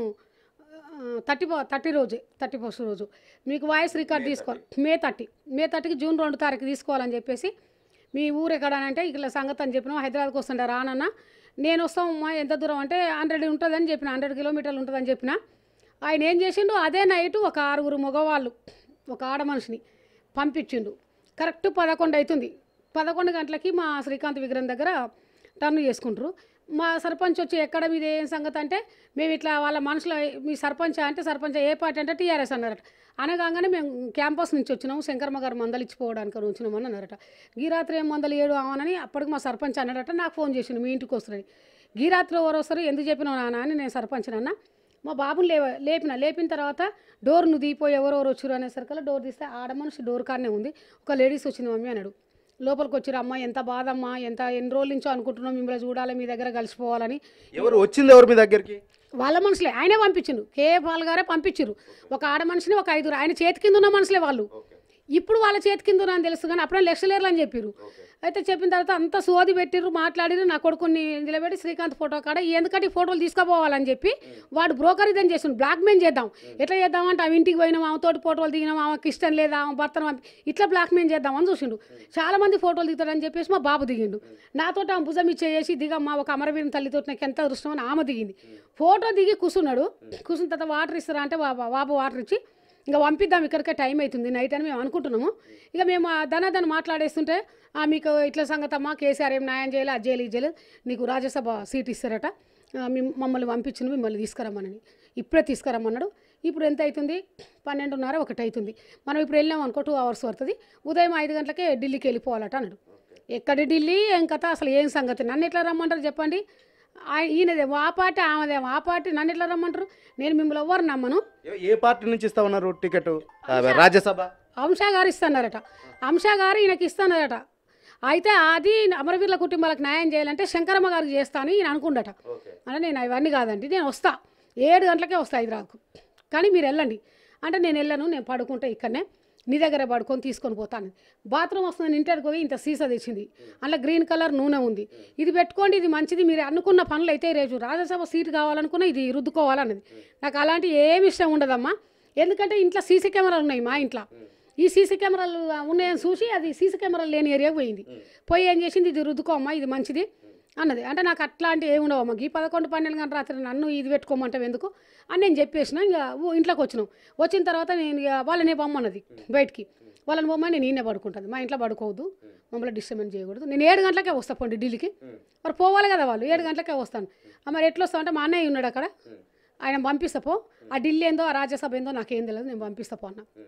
థర్టీ థర్టీ రోజే థర్టీ ఫస్ట్ రోజు మీకు వాయిస్ రికార్డ్ తీసుకోవాలి మే థర్టీ మే థర్టీకి జూన్ రెండు తారీఖు తీసుకోవాలని చెప్పేసి మీ ఊరు ఎక్కడ అని అంటే ఇట్లా సంగతి అని చెప్పినాం హైదరాబాద్కి వస్తుండే రానన్న నేను వస్తామమ్మా ఎంత దూరం అంటే హండ్రెడ్ ఉంటుందని చెప్పిన హండ్రెడ్ కిలోమీటర్లు ఉంటుందని చెప్పిన ఆయన ఏం చేసిండు అదే నైటు ఒక ఆరుగురు మగవాళ్ళు ఒక ఆడ మనిషిని పంపించిండు కరెక్ట్ పదకొండు అవుతుంది పదకొండు గంటలకి మా శ్రీకాంత్ విగ్రహం దగ్గర టర్న్ చేసుకుంటారు మా సర్పంచ్ వచ్చి ఎక్కడ మీద ఏం సంగతి అంటే మేము ఇట్లా వాళ్ళ మనుషులు మీ సర్పంచ్ అంటే సర్పంచ్ ఏ పార్టీ అంటే టీఆర్ఎస్ అన్నారట అనగానే మేము క్యాంపస్ నుంచి వచ్చినాము శంకర్మ గారు మందలు ఇచ్చిపోవడానికి అని వచ్చినామని అన్నారట గీరాత్రి ఏం మందలు ఏడు అవనని అప్పటికి మా సర్పంచ్ అన్నాడట నాకు ఫోన్ చేసిండు మీ ఇంటికి వస్తున్నాయి గీరాత్రి ఎవరు వస్తారు ఎందుకు చెప్పినావు నాన్న అని నేను సర్పంచ్ అన్న మా బాబుని లేవ లేపిన లేపిన తర్వాత డోర్ నువ్వు దీపోయి ఎవరెవరు వచ్చారు అనేసరికల్లా డోర్ తీస్తే ఆడ మనిషి డోర్ కాడనే ఉంది ఒక లేడీస్ వచ్చింది మమ్మీ అన్నాడు లోపలికి వచ్చిరు అమ్మ ఎంత బాధ అమ్మా ఎంత ఎన్ని రోజుల నుంచో అనుకుంటున్నాం మిమ్మల్ని చూడాలి మీ దగ్గర కలిసిపోవాలని ఎవరు వచ్చింది ఎవరు మీ దగ్గరికి వాళ్ళ మనుషులే ఆయనే పంపించిండు కేఏ పాల్ గారే పంపించారు ఒక ఆడ మనిషిని ఒక ఐదుగురు ఆయన చేతి కింద ఉన్న మనుషులే వాళ్ళు ఇప్పుడు వాళ్ళ చేతి కింద ఉన్నా అని తెలుసు కానీ అప్పుడే లెక్చలేరు అని చెప్పారు అయితే చెప్పిన తర్వాత అంతా సోది పెట్టిర్రు మాట్లాడిరు నా కొడుకుని నిలబెట్టి శ్రీకాంత్ ఫోటో కాడ ఎందుకంటే ఈ ఫోటోలు తీసుకుపోవాలని చెప్పి వాడు బ్రోకర్ ఇదని చేసిండు బ్లాక్ మెయిల్ చేద్దాం ఎట్లా చేద్దామంటే ఆమె ఇంటికి పోయినాం ఆమె తోటి ఫోటోలు దిగినాం ఆమెకి ఇష్టం లేదా ఆమె భర్తను పంపి ఇట్లా బ్లాక్ మెయిల్ చేద్దామని చూసిండు చాలా మంది ఫోటోలు దిగుతాడని చెప్పేసి మా బాబు దిగిండు నాతో ఆమె భుజం ఇచ్చేసి దిగమ్మా ఒక అమరవీరం తల్లితో నాకు ఎంత అదృష్టం అని ఆమె దిగింది ఫోటో దిగి కూర్చున్నాడు కూర్చున్న తర్వాత వాటర్ ఇస్తారా అంటే బాబా బాబు వాటర్ ఇచ్చి ఇంకా పంపిద్దాం ఇక్కడికే టైం అవుతుంది నైట్ అని మేము అనుకుంటున్నాము ఇక మేము ఆ ధనాధన మాట్లాడేస్తుంటే "ఆ, మీకు ఇట్లా సంగతమ్మా కేసీఆర్ ఏం న్యాయం చేయాలి అది చేయలేదు ఇది చేయలేదు నీకు రాజ్యసభ సీట్ ఇస్తారట ఆ, మిమ్- మమ్మల్ని పంపించిన మిమ్మల్ని తీసుకురమ్మనని ఇప్పుడే తీసుకురమ్మన్నాడు ఇప్పుడు ఎంత అవుతుంది పన్నెండున్నర ఒకటి అవుతుంది మనం ఇప్పుడు వెళ్ళాం అనుకో టూ అవర్స్ పడుతుంది ఉదయం ఐదు గంటలకే ఢిల్లీకి వెళ్ళిపోవాలట అన్నాడు ఎక్కడి ఢిల్లీ ఏం కథ అసలు ఏం సంగతి నన్ను ఎట్లా రమ్మంటారు చెప్పండి ఆయ- ఈయనదే ఆ పార్టీ ఆమెదేమో ఆ పార్టీ నన్ను ఎట్లా రమ్మంటారు నేను మిమ్మల్ని ఎవ్వరు నమ్మను ఏ- ఏ పార్టీ నుంచి ఇస్తా ఉన్నారు టికెట్ రాజ్యసభ అంశా గారు ఇస్తున్నారట అంశా గారు ఈయనకి ఇస్తున్నారట అయితే అది అమరవీరుల కుటుంబాలకు న్యాయం చేయాలంటే శంకరమ్మ గారికి చేస్తా అని ఈయన అనుకుండట అంటే నేను అవన్నీ కాదండి నేను వస్తా ఏడు గంటలకే వస్తా హైదరాబాద్కు కానీ మీరు వెళ్ళండి అంటే నేను వెళ్ళను నేను పడుకుంటా ఇక్కడనే నీ దగ్గర పడుకొని తీసుకొని పోతాను బాత్రూమ్ వస్తుంది ఇంటర్కి పోయి ఇంత సీసా తెచ్చింది అందులో గ్రీన్ కలర్ నూనె ఉంది ఇది పెట్టుకోండి ఇది మంచిది మీరు అనుకున్న పనులు అయితే రేపు రాజ్యసభ సీట్ కావాలనుకున్న ఇది రుద్దుకోవాలన్నది నాకు అలాంటి ఏమి ఇష్టం ఉండదమ్మా ఎందుకంటే ఇంట్లో సీసీ కెమెరాలు ఉన్నాయి మా ఇంట్లో ఈ సీసీ కెమెరాలు ఉన్నాయని చూసి అది సీసీ కెమెరాలు లేని ఏరియాకి పోయింది పోయి ఏం చేసింది ఇది రుద్దుకోమ్మా ఇది మంచిది అన్నది అంటే నాకు అట్లాంటి ఏమి ఉండవమ్మా ఈ పదకొండు పన్నెండు గంటల రాత్రి నన్ను ఇది పెట్టుకోమంటావు ఎందుకు అని నేను చెప్పేసిన ఇంకా ఊ- ఇంట్లోకి వచ్చినాం వచ్చిన తర్వాత నేను ఇక వాళ్ళని పొమ్మన్నది బయటికి వాళ్ళని పొమ్మని నేను ఈయన పడుకుంటుంది మా ఇంట్లో పడుకోవద్దు మమ్మల్ని డిస్టర్బెన్స్ చేయకూడదు నేను ఏడు గంటలకే వస్తా పండి ఢిల్లీకి మరి పోవాలి కదా వాళ్ళు ఏడు గంటలకే వస్తాను ఆ, మరి ఎట్లా వస్తావు అంటే మా అన్నయ్య ఉన్నాడు అక్కడ ఆయన పంపిస్తా పో ఆ ఢిల్లీ ఏందో ఆ రాజ్యసభ ఏందో నాకేం తెలియదు నేను పంపిస్తా పో అన్న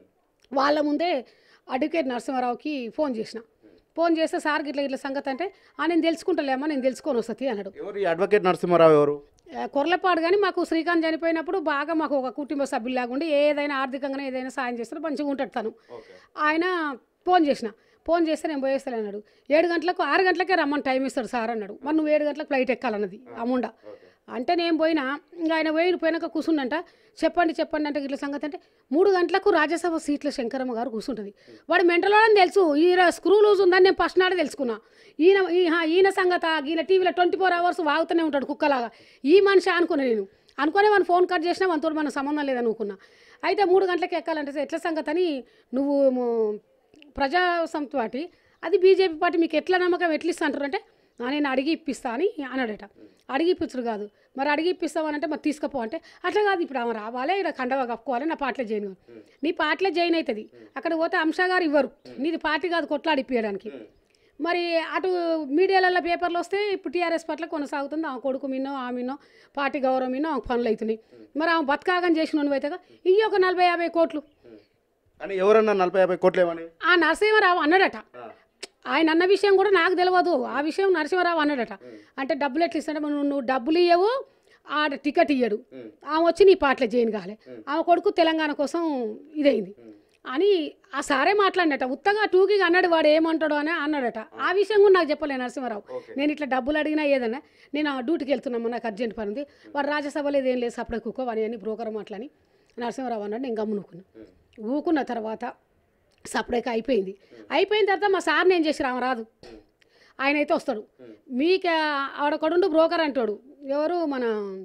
వాళ్ళ ముందే అడ్వకేట్ నరసింహారావుకి ఫోన్ చేసిన ఫోన్ చేస్తే సార్ ఇట్లా ఇట్లా సంగతి అంటే "ఆ, నేను తెలుసుకుంటలేమ్మా నేను తెలుసుకొని వస్తుంది అన్నాడు ఎవరు ఈ అడ్వకేట్ నరసింహారావు ఎవరు ఆ, కొర్లపాడు కానీ మాకు శ్రీకాంత్ చనిపోయినప్పుడు బాగా మాకు ఒక కుటుంబ సభ్యులాగా ఉండి ఏదైనా ఆర్థికంగా ఏదైనా సాయం చేస్తే మంచిగా ఉంటాడు తను ఆయన ఫోన్ చేసిన ఫోన్ చేస్తే నేను పోయేస్తాను అన్నాడు ఏడు గంటలకు ఆరు గంటలకే రమ్మని టైం ఇస్తాడు సార్ అన్నాడు మరి నువ్వు ఏడు గంటలకు ఫ్లైట్ ఎక్కాలన్నది అముండ అంటే నేను పోయినా ఇంకా ఆయన పోయి పోయినాక కూర్చుండంట చెప్పండి చెప్పండి అంటే ఇట్లా సంగతి అంటే మూడు గంటలకు రాజ్యసభ సీట్ల శంకరమ్మ గారు కూర్చుంటుంది వాడు మెంటలో అని తెలుసు ఈయన స్క్రూ లూజ్ ఉందని నేను ఫస్ట్ నాడే తెలుసుకున్నా ఈయన ఈ- హా, ఈయన సంగత ఈయన టీవీలో ట్వంటీ ఫోర్ అవర్స్ వాగుతూనే ఉంటాడు కుక్కలాగా ఈ మనిషి అనుకున్నా నేను అనుకునే మన ఫోన్ కట్ చేసినా మనతో మన సంబంధం లేదనుకున్నా అయితే మూడు గంటలకు ఎక్కాలంటే ఎట్లా సంగతి అని నువ్వు ము- ప్రజా సంస్థ పార్టీ అది బీజేపీ పార్టీ మీకు ఎట్లా నమ్మకం ఎట్లా ఇస్తా అంటారు అంటే "ఆ, నేను అడిగి ఇప్పిస్తా అని అన్నాడట అడిగి ఇప్పించడు కాదు మరి అడిగి ఇప్పిస్తామనంటే మరి తీసుకుపో అంటే అట్లా కాదు ఇప్పుడు ఆమె రావాలి ఇక్కడ కండవ కప్పుకోవాలి నా పాటలో జాయిన్ కావాలి నీ పాటలో జాయిన్ అవుతుంది అక్కడ పోతే అంశ గారు ఇవ్వరు నీది పార్టీ కాదు కొట్లాడిపియడానికి మరి అటు మీడియాలలో పేపర్లు వస్తే ఇప్పుడు టీఆర్ఎస్ పట్ల కొనసాగుతుంది ఆమె కొడుకు మిన్నో ఆమెనో పార్టీ గౌరవం మిన్నో ఆమె పనులు అవుతున్నాయి మరి ఆమె బతకాగని చేసిన అయితే ఇవి ఒక నలభై యాభై కోట్లు అని ఎవరన్నా నలభై యాభై కోట్లు ఏమని ఆ నరసింహరావు అన్నాడట ఆయన అన్న విషయం కూడా నాకు తెలియదు ఆ విషయం నరసింహరావు అన్నాడట అంటే డబ్బులు ఎట్లా ఇస్తాడు నువ్వు నువ్వు డబ్బులు ఇవ్వవు ఆడ టికెట్ ఇయ్యడు ఆమె వచ్చి నీ పాటలు చేయను కాలే ఆమె కొడుకు తెలంగాణ కోసం ఇదైంది అని ఆ సారే మాట్లాడినట ఉత్తగా టూకి అన్నాడు వాడు ఏమంటాడు అని అన్నాడట ఆ విషయం కూడా నాకు చెప్పలే నరసింహారావు నేను ఇట్లా డబ్బులు అడిగినా ఏదన్నా నేను ఆ డ్యూటీకి వెళ్తున్నాము నాకు అర్జెంట్ పని ఉంది వాడు రాజ్యసభలో ఏం లేదు సపడే కుక్కో అని అని బ్రోకర్ మాటలని నరసింహారావు అన్నాడు నేను గమ్మునుకున్నా ఊకున్న తర్వాత సపరేట్గా అయిపోయింది అయిపోయిన తర్వాత మా సార్ని ఏం చేసి రామ రాదు ఆయన అయితే వస్తాడు మీకు ఆడొకడుండు బ్రోకర్ అంటాడు ఎవరు మన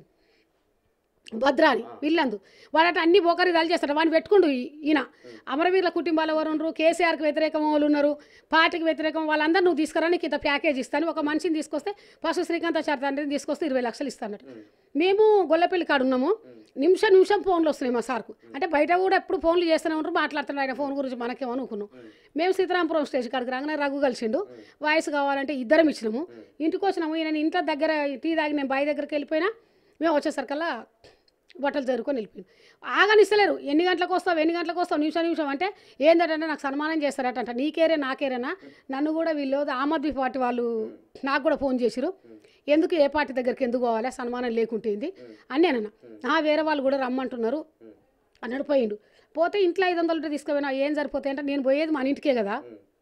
భద్రాని వీళ్ళందు వాడట అన్ని బోకరిదాలు చేస్తాడు వాడిని పెట్టుకుండు ఈ- ఈయన అమరవీరుల కుటుంబాలు ఎవరు ఉన్నారు కేసీఆర్కి వ్యతిరేకం వాళ్ళు ఉన్నారు పార్టీకి వ్యతిరేకం వాళ్ళందరూ నువ్వు తీసుకురా నీకు ఇంత ప్యాకేజ్ ఇస్తాను ఒక మనిషిని తీసుకొస్తే ఫస్ట్ శ్రీకాంతాచారి తండ్రిని తీసుకొస్తే ఇరవై లక్షలు ఇస్తాను మేము గొల్లపల్లి కాడ ఉన్నాము నిమిషం నిమిషం ఫోన్లు వస్తున్నాయి మా సార్కు అంటే బయట కూడా ఎప్పుడు ఫోన్లు చేస్తూనే ఉంటారు మాట్లాడుతున్నాడు ఆయన ఫోన్ గురించి మనకేమో అనుకున్నాం మేము సీతారాంపురం స్టేషన్ కాడికి రాగానే రఘు కలిసిండు వాయిస్ కావాలంటే ఇద్దరం ఇచ్చినాము ఇంటికి వచ్చినాము ఈయన ఇంట్లో దగ్గర టీ తాగి నేను బావి దగ్గరికి వెళ్ళిపోయినా మేము వచ్చేసరికల్లా బట్టలు చేరుకొని వెళ్ళిపోయింది ఆగనిస్తలేరు ఎన్ని గంటలకు వస్తావు ఎన్ని గంటలకు వస్తావు నిమిషం నిమిషం అంటే ఏంటంటే నాకు సన్మానం చేస్తారట అంట నీకేరే నాకేరేనా నన్ను కూడా వీళ్ళు ఆమ్ ఆద్మీ పార్టీ వాళ్ళు నాకు కూడా ఫోన్ చేసిరు ఎందుకు ఏ పార్టీ దగ్గరికి ఎందుకు పోవాలి సన్మానం లేకుంటేంది అని నేనన్నా "ఆ, వేరే వాళ్ళు కూడా రమ్మంటున్నారు అన్నాడు పోయిండు పోతే ఇంట్లో ఐదు వందలు ఉంటే తీసుకుపోయినా ఏం సరిపోతాయి అంటే నేను పోయేది మన ఇంటికే కదా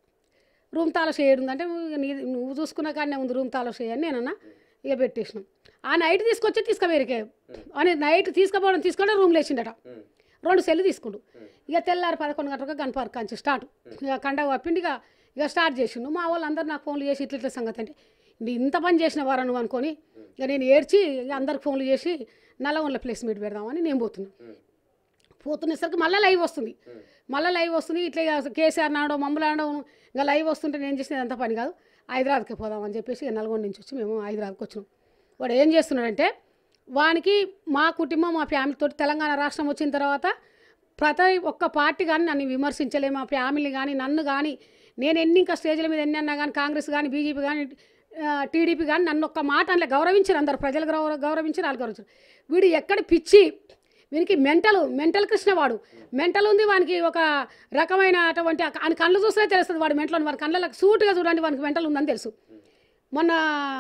రూమ్ తాళ షేడ్ ఉందంటే ఇక నీ నువ్వు చూసుకున్న కానీ ఉంది రూమ్ తాళ షేడ్ అని నేనన్నా ఇక పెట్టేసినాం ఆ నైట్ తీసుకొచ్చి తీసుకుపోయారికే అని నైట్ తీసుకుపోవడం తీసుకుంటే రూమ్ లేచిండట రెండు సెల్లు తీసుకుండు ఇక తెల్లారి పదకొండు గంటలకు గన్ పార్క్ కంచి స్టార్ట్ ఇక కండ కప్పిండి ఇక ఇక స్టార్ట్ చేసిండు మా వాళ్ళు అందరు నాకు ఫోన్లు చేసి ఇట్ల ఇట్ల సంగతి అంటే "నీ ఇంత పని చేసిన వారు నువ్వు అనుకొని ఇక నేను ఏడ్చి ఇక అందరికి ఫోన్లు చేసి నల్లగొండల ప్లేస్ మీట్ పెడదామని నేను పోతున్నాను పోతునేసరికి మళ్ళీ లైవ్ వస్తుంది మళ్ళీ లైవ్ వస్తుంది ఇట్లా ఇక కేసీఆర్ నాడో మమ్మల్ని ఆడడం ఇంకా లైవ్ వస్తుంటే నేను చేసిన అంత పని కాదు హైదరాబాద్కి పోదామని చెప్పేసి ఇక నల్గొండ నుంచి వచ్చి మేము హైదరాబాద్కి వచ్చినాం వాడు ఏం చేస్తున్నాడంటే వానికి మా కుటుంబం మా ఫ్యామిలీతో తెలంగాణ రాష్ట్రం వచ్చిన తర్వాత ప్రతి ఒక్క పార్టీ కానీ నన్ను విమర్శించలే మా ఫ్యామిలీ కానీ నన్ను కానీ నేను ఎన్ని ఇంకా స్టేజ్ల మీద ఎన్ని అన్నా కానీ కాంగ్రెస్ కానీ బీజేపీ కానీ టీడీపీ కానీ నన్ను ఒక్క మాట అందులో గౌరవించారు అందరు ప్రజలు గౌరవ గౌరవించారు వాళ్ళు గౌరవించారు వీడు ఎక్కడ పిచ్చి వీనికి మెంటల్ మెంటల్ కృష్ణ వాడు మెంటల్ ఉంది వానికి ఒక రకమైన అటువంటి ఆయన కళ్ళు చూస్తే తెలుస్తుంది వాడు మెంటల్ వాడి కళ్ళకి సూటుగా చూడండి వానికి మెంటల్ ఉందని తెలుసు మొన్న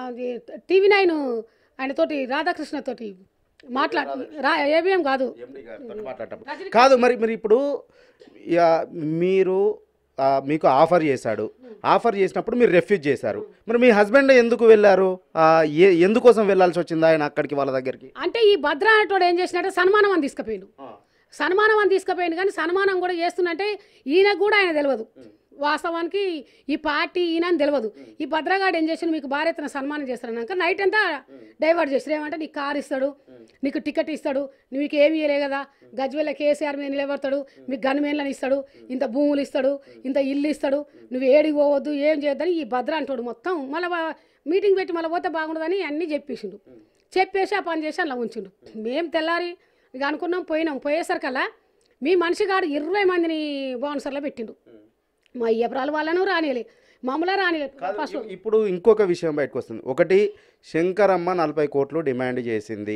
టీవీ నైన్ ఆయనతోటి రాధాకృష్ణతోటి మాట్లాడి రా ఏబిఎం కాదు ఎండి గారితో మాట్లాడటం కాదు మరి మరి ఇప్పుడు ఇక మీరు ఆ, మీకు ఆఫర్ చేశాడు ఆఫర్ చేసినప్పుడు మీరు రెఫ్యూజ్ చేశారు మరి మీ హస్బెండ్ ఎందుకు వెళ్ళారు ఆ, ఏ ఎందుకోసం వెళ్ళాల్సి వచ్చింది ఆయన అక్కడికి వాళ్ళ దగ్గరికి అంటే ఈ భద్ర అనేటోడు ఏం చేసినట్టే సన్మానం అని తీసుకుపోయిండు సన్మానం అని తీసుకుపోయింది కానీ సన్మానం కూడా చేస్తున్నట్టే ఈయనకు కూడా ఆయన తెలియదు వాస్తవానికి ఈ పార్టీ ఈయన అని తెలియదు ఈ భద్రగాడు ఏం చేసిన మీకు భారీ ఎత్తున సన్మానం చేస్తారన్నాక నైట్ అంతా డైవర్ట్ చేస్తారు ఏమంటే నీకు కార్ ఇస్తాడు నీకు టికెట్ ఇస్తాడు నీకు ఏమి ఇవ్వలే కదా గజ్వేల కేసీఆర్ మీద నిలబడతాడు మీకు గన్మేన్లను ఇస్తాడు ఇంత భూములు ఇస్తాడు ఇంత ఇల్లు ఇస్తాడు నువ్వు ఏడికి పోవద్దు ఏం చేయొద్దని ఈ భద్ర అంటాడు మొత్తం మళ్ళీ మీటింగ్ పెట్టి మళ్ళీ పోతే బాగుండదని అన్నీ చెప్పేసిండు చెప్పేసి ఆ పని చేసి అలా ఉంచిండు మేము తెల్లారి ఇక అనుకున్నాం పోయినాం పోయేసరికల్లా మీ మనిషి గాడు ఇరవై మందిని బౌన్సర్లో పెట్టిండు మా అయ్యప్రాలు వాళ్ళను రానియలే మమ్మల్ని రానియలేదు ఫస్ట్ ఇప్పుడు ఇంకొక విషయం బయటకు వస్తుంది ఒకటి శంకరమ్మ నలభై కోట్లు డిమాండ్ చేసింది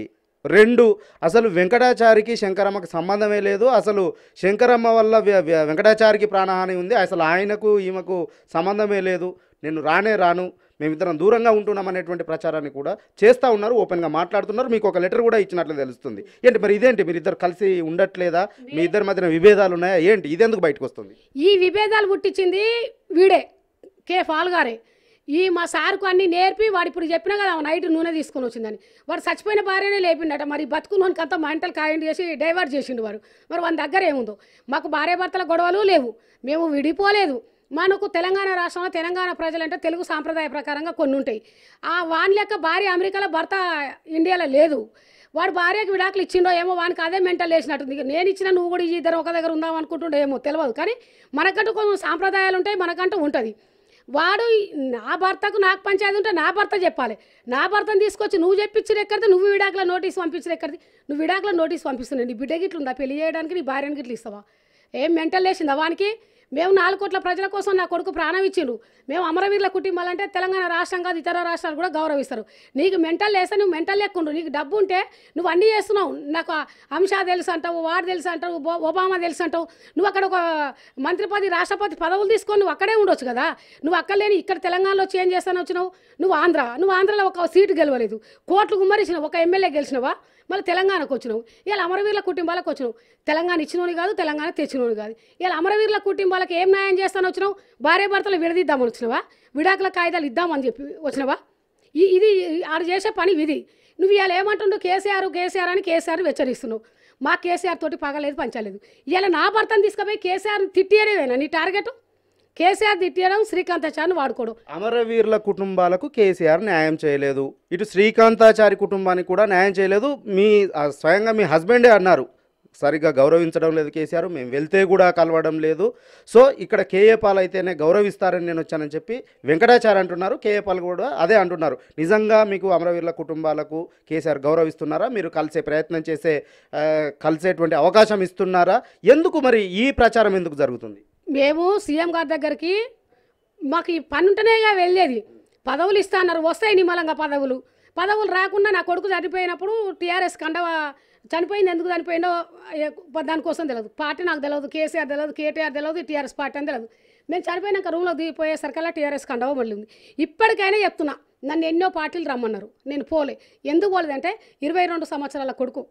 రెండు అసలు వెంకటాచారికి శంకరమ్మకి సంబంధమే లేదు అసలు శంకరమ్మ వల్ల వె- వె- వెంకటాచారికి ప్రాణహాని ఉంది అసలు ఆయనకు ఈమెకు సంబంధమే లేదు నేను రానే రాను మేమిద్దరం దూరంగా ఉంటున్నాం అనేటువంటి ప్రచారాన్ని కూడా చేస్తూ ఉన్నారు ఓపెన్గా మాట్లాడుతున్నారు మీకు ఒక లెటర్ కూడా ఇచ్చినట్లు తెలుస్తుంది ఏంటి మరి ఇదేంటి మీరు ఇద్దరు కలిసి ఉండట్లేదా మీ ఇద్దరి మధ్యన విభేదాలు ఉన్నాయా ఏంటి ఇదెందుకు బయటకు వస్తుంది ఈ విభేదాలు పుట్టించింది వీడే కే ఫాల్ గారే ఈ మా సార్కు అన్ని నేర్పి వాడు ఇప్పుడు చెప్పినా కదా నైట్ నూనె తీసుకొని వచ్చిందని వాడు చచ్చిపోయిన భార్యనే లేపిండట మరి బతుకున్నోనికి అంతా మెంటల్ కాయండి చేసి డైవర్ట్ చేసిండు వాడు మరి వాని దగ్గర ఏముందో మాకు భార్య భర్తల గొడవలు లేవు మేము విడిపోలేదు మనకు తెలంగాణ రాష్ట్రంలో తెలంగాణ ప్రజలంటే తెలుగు సాంప్రదాయ ప్రకారంగా కొన్ని ఉంటాయి ఆ వాని లెక్క భార్య అమెరికాలో భర్త ఇండియాలో లేదు వాడు భార్యకి విడాకులు ఇచ్చిండో ఏమో వానికి అదే మెంటల్ వేసినట్టుంది ఇక నేను ఇచ్చిన నువ్వు కూడా ఈ ఇద్దరు ఒక దగ్గర ఉందాం అనుకుంటుండో ఏమో తెలియదు కానీ మనకంటూ కొన్ని సాంప్రదాయాలు ఉంటాయి మనకంటూ ఉంటుంది వాడు ఈ- నా భర్తకు నాకు పంచాయతీ ఉంటే నా భర్త చెప్పాలి నా భర్తను తీసుకొచ్చి నువ్వు చెప్పించిన ఎక్కడిది నువ్వు విడాకుల నోటీస్ పంపించిన ఎక్కడిది నువ్వు విడాకుల నోటీస్ పంపిస్తున్నావు నీ బిడ్డ గిట్ల ఉందా పెళ్లి చేయడానికి నీ భార్యని గిట్ల ఇస్తావా ఏం మెంటల్ వేసిందా వానికి మేము నాలుగు కోట్ల ప్రజల కోసం నా కొడుకు ప్రాణం ఇచ్చిండు మేము అమరవీరుల కుటుంబాలంటే తెలంగాణ రాష్ట్రం కాదు ఇతర రాష్ట్రాలు కూడా గౌరవిస్తారు నీకు మెంటల్ వేస్తే నువ్వు మెంటల్ లెక్కుండు నీకు డబ్బు ఉంటే నువ్వు అన్నీ చేస్తున్నావు నాకు అంశా తెలుసు అంటావు వాడు తెలుసు అంటావు ఒబా- ఒబామా తెలుసు అంటావు నువ్వు అక్కడ ఒక మంత్రిపది రాష్ట్రపతి పదవులు తీసుకొని నువ్వు అక్కడే ఉండొచ్చు కదా నువ్వు అక్కడ లేని ఇక్కడ తెలంగాణలో వచ్చి ఏం చేస్తాను వచ్చినావు నువ్వు ఆంధ్ర నువ్వు ఆంధ్రలో ఒక సీటు గెలవలేదు కోట్లు గుమ్మరిచ్చినావు ఒక ఎమ్మెల్యే గెలిచినవా మళ్ళీ తెలంగాణకు వచ్చినావు ఇలా అమరవీరుల కుటుంబాలకు వచ్చినావు తెలంగాణ ఇచ్చినోని కాదు తెలంగాణ తెచ్చినోని కాదు ఇలా అమరవీరుల కుటుంబాలకు ఏం న్యాయం చేస్తాను వచ్చినావు భార్య భర్తలు విడదీద్దామని వచ్చినావా విడాకుల కాగితాలు ఇద్దామని చెప్పి వచ్చినావా ఈ ఇది ఆడు చేసే పని ఇది నువ్వు ఇవాళ ఏమంటుండు కేసీఆర్ కేసీఆర్ అని కేసీఆర్ హెచ్చరిస్తున్నావు మా కేసీఆర్ తోటి పగలేదు పంచలేదు ఇవాళ నా భర్తను తీసుకుపోయి కేసీఆర్ తిట్టేయడమేనా నీ టార్గెట్ కేసీఆర్ తిట్టేయడం శ్రీకాంతాచార్ని వాడుకోవడం అమరవీరుల కుటుంబాలకు కేసీఆర్ న్యాయం చేయలేదు ఇటు శ్రీకాంతాచారి కుటుంబానికి కూడా న్యాయం చేయలేదు మీ ఆ, స్వయంగా మీ హస్బెండే అన్నారు సరిగ్గా గౌరవించడం లేదు కేసీఆర్ మేము వెళ్తే కూడా కలవడం లేదు సో ఇక్కడ కేఏ పాల్ అయితేనే గౌరవిస్తారని నేను వచ్చానని చెప్పి వెంకటాచారి అంటున్నారు కేఏ పాల్ కూడా అదే అంటున్నారు నిజంగా మీకు అమరవీరుల కుటుంబాలకు కేసీఆర్ గౌరవిస్తున్నారా మీరు కలిసే ప్రయత్నం చేసే ఆ, కలిసేటువంటి అవకాశం ఇస్తున్నారా ఎందుకు మరి ఈ ప్రచారం ఎందుకు జరుగుతుంది మేము సీఎం గారి దగ్గరికి మాకు ఈ పని ఉంటేనేగా వెళ్ళేది పదవులు ఇస్తా అన్నారు వస్తాయి నిమ్మలంగా పదవులు పదవులు రాకుండా నా కొడుకు చనిపోయినప్పుడు టీఆర్ఎస్ కండవ చనిపోయింది ఎందుకు చనిపోయిందో ఏ- దానికోసం తెలియదు పార్టీ నాకు తెలియదు కేసీఆర్ తెలియదు కేటీఆర్ తెలియదు టీఆర్ఎస్ పార్టీ అని తెలియదు మేము చనిపోయినాక రూమ్లో దిగిపోయేసరికల్లా టీఆర్ఎస్ కండవ మళ్ళీ ఉంది ఇప్పటికైనా చెప్తున్నా నన్ను ఎన్నో పార్టీలు రమ్మన్నారు నేను పోలే ఎందుకు పోలేదంటే ఇరవై రెండు సంవత్సరాల కొడుకు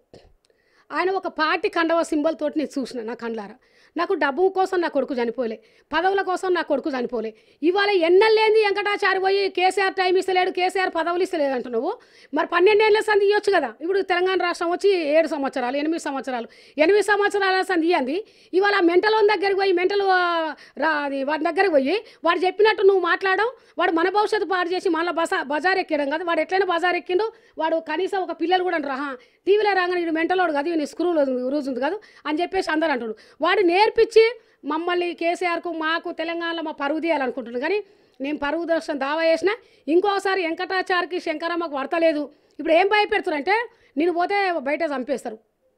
ఆయన ఒక పార్టీ కండవ సింబల్ తోటి నేను చూసిన నా కండ్లారా నాకు డబ్బు కోసం నా కొడుకు చనిపోలే పదవుల కోసం నా కొడుకు చనిపోలే ఇవాళ ఎన్నెల్లేంది వెంకటాచారి పోయి కేసీఆర్ టైం ఇస్తలేడు కేసీఆర్ పదవులు ఇస్తలేడు అంటున్నావు మరి పన్నెండేళ్ల సంధి ఇవ్వచ్చు కదా ఇప్పుడు తెలంగాణ రాష్ట్రం వచ్చి ఏడు సంవత్సరాలు ఎనిమిది సంవత్సరాలు ఎనిమిది సంవత్సరాల సంధి ఇవ్వండి ఇవాళ మెంటల్ వన్ దగ్గరికి పోయి మెంటల్ రా అది వాడి దగ్గరికి పోయి వాడు చెప్పినట్టు నువ్వు మాట్లాడడం వాడు మన భవిష్యత్తు పాడు చేసి మళ్ళీ బసా బజార్ ఎక్కడం కదా వాడు ఎట్లయినా బజార్ ఎక్కిండు వాడు కనీసం ఒక పిల్లలు కూడా అంటారు "ఆహా, టీవీలో రాగానే ఇది మెంటలోడు కాదు ఈయన స్క్రూలో రోజు ఉంది కాదు అని చెప్పేసి అందరూ అంటాడు వాడు నేర్పించి మమ్మల్ని కేసీఆర్కు మాకు తెలంగాణలో మా పరువు తీయాలనుకుంటున్నాడు కానీ నేను పరువు దర్శనం దావా చేసిన ఇంకోసారి వెంకటాచారికి శంకరమ్మకు వర్తలేదు ఇప్పుడు ఏం భయపెడతారంటే నేను పోతే బయట చంపేస్తారు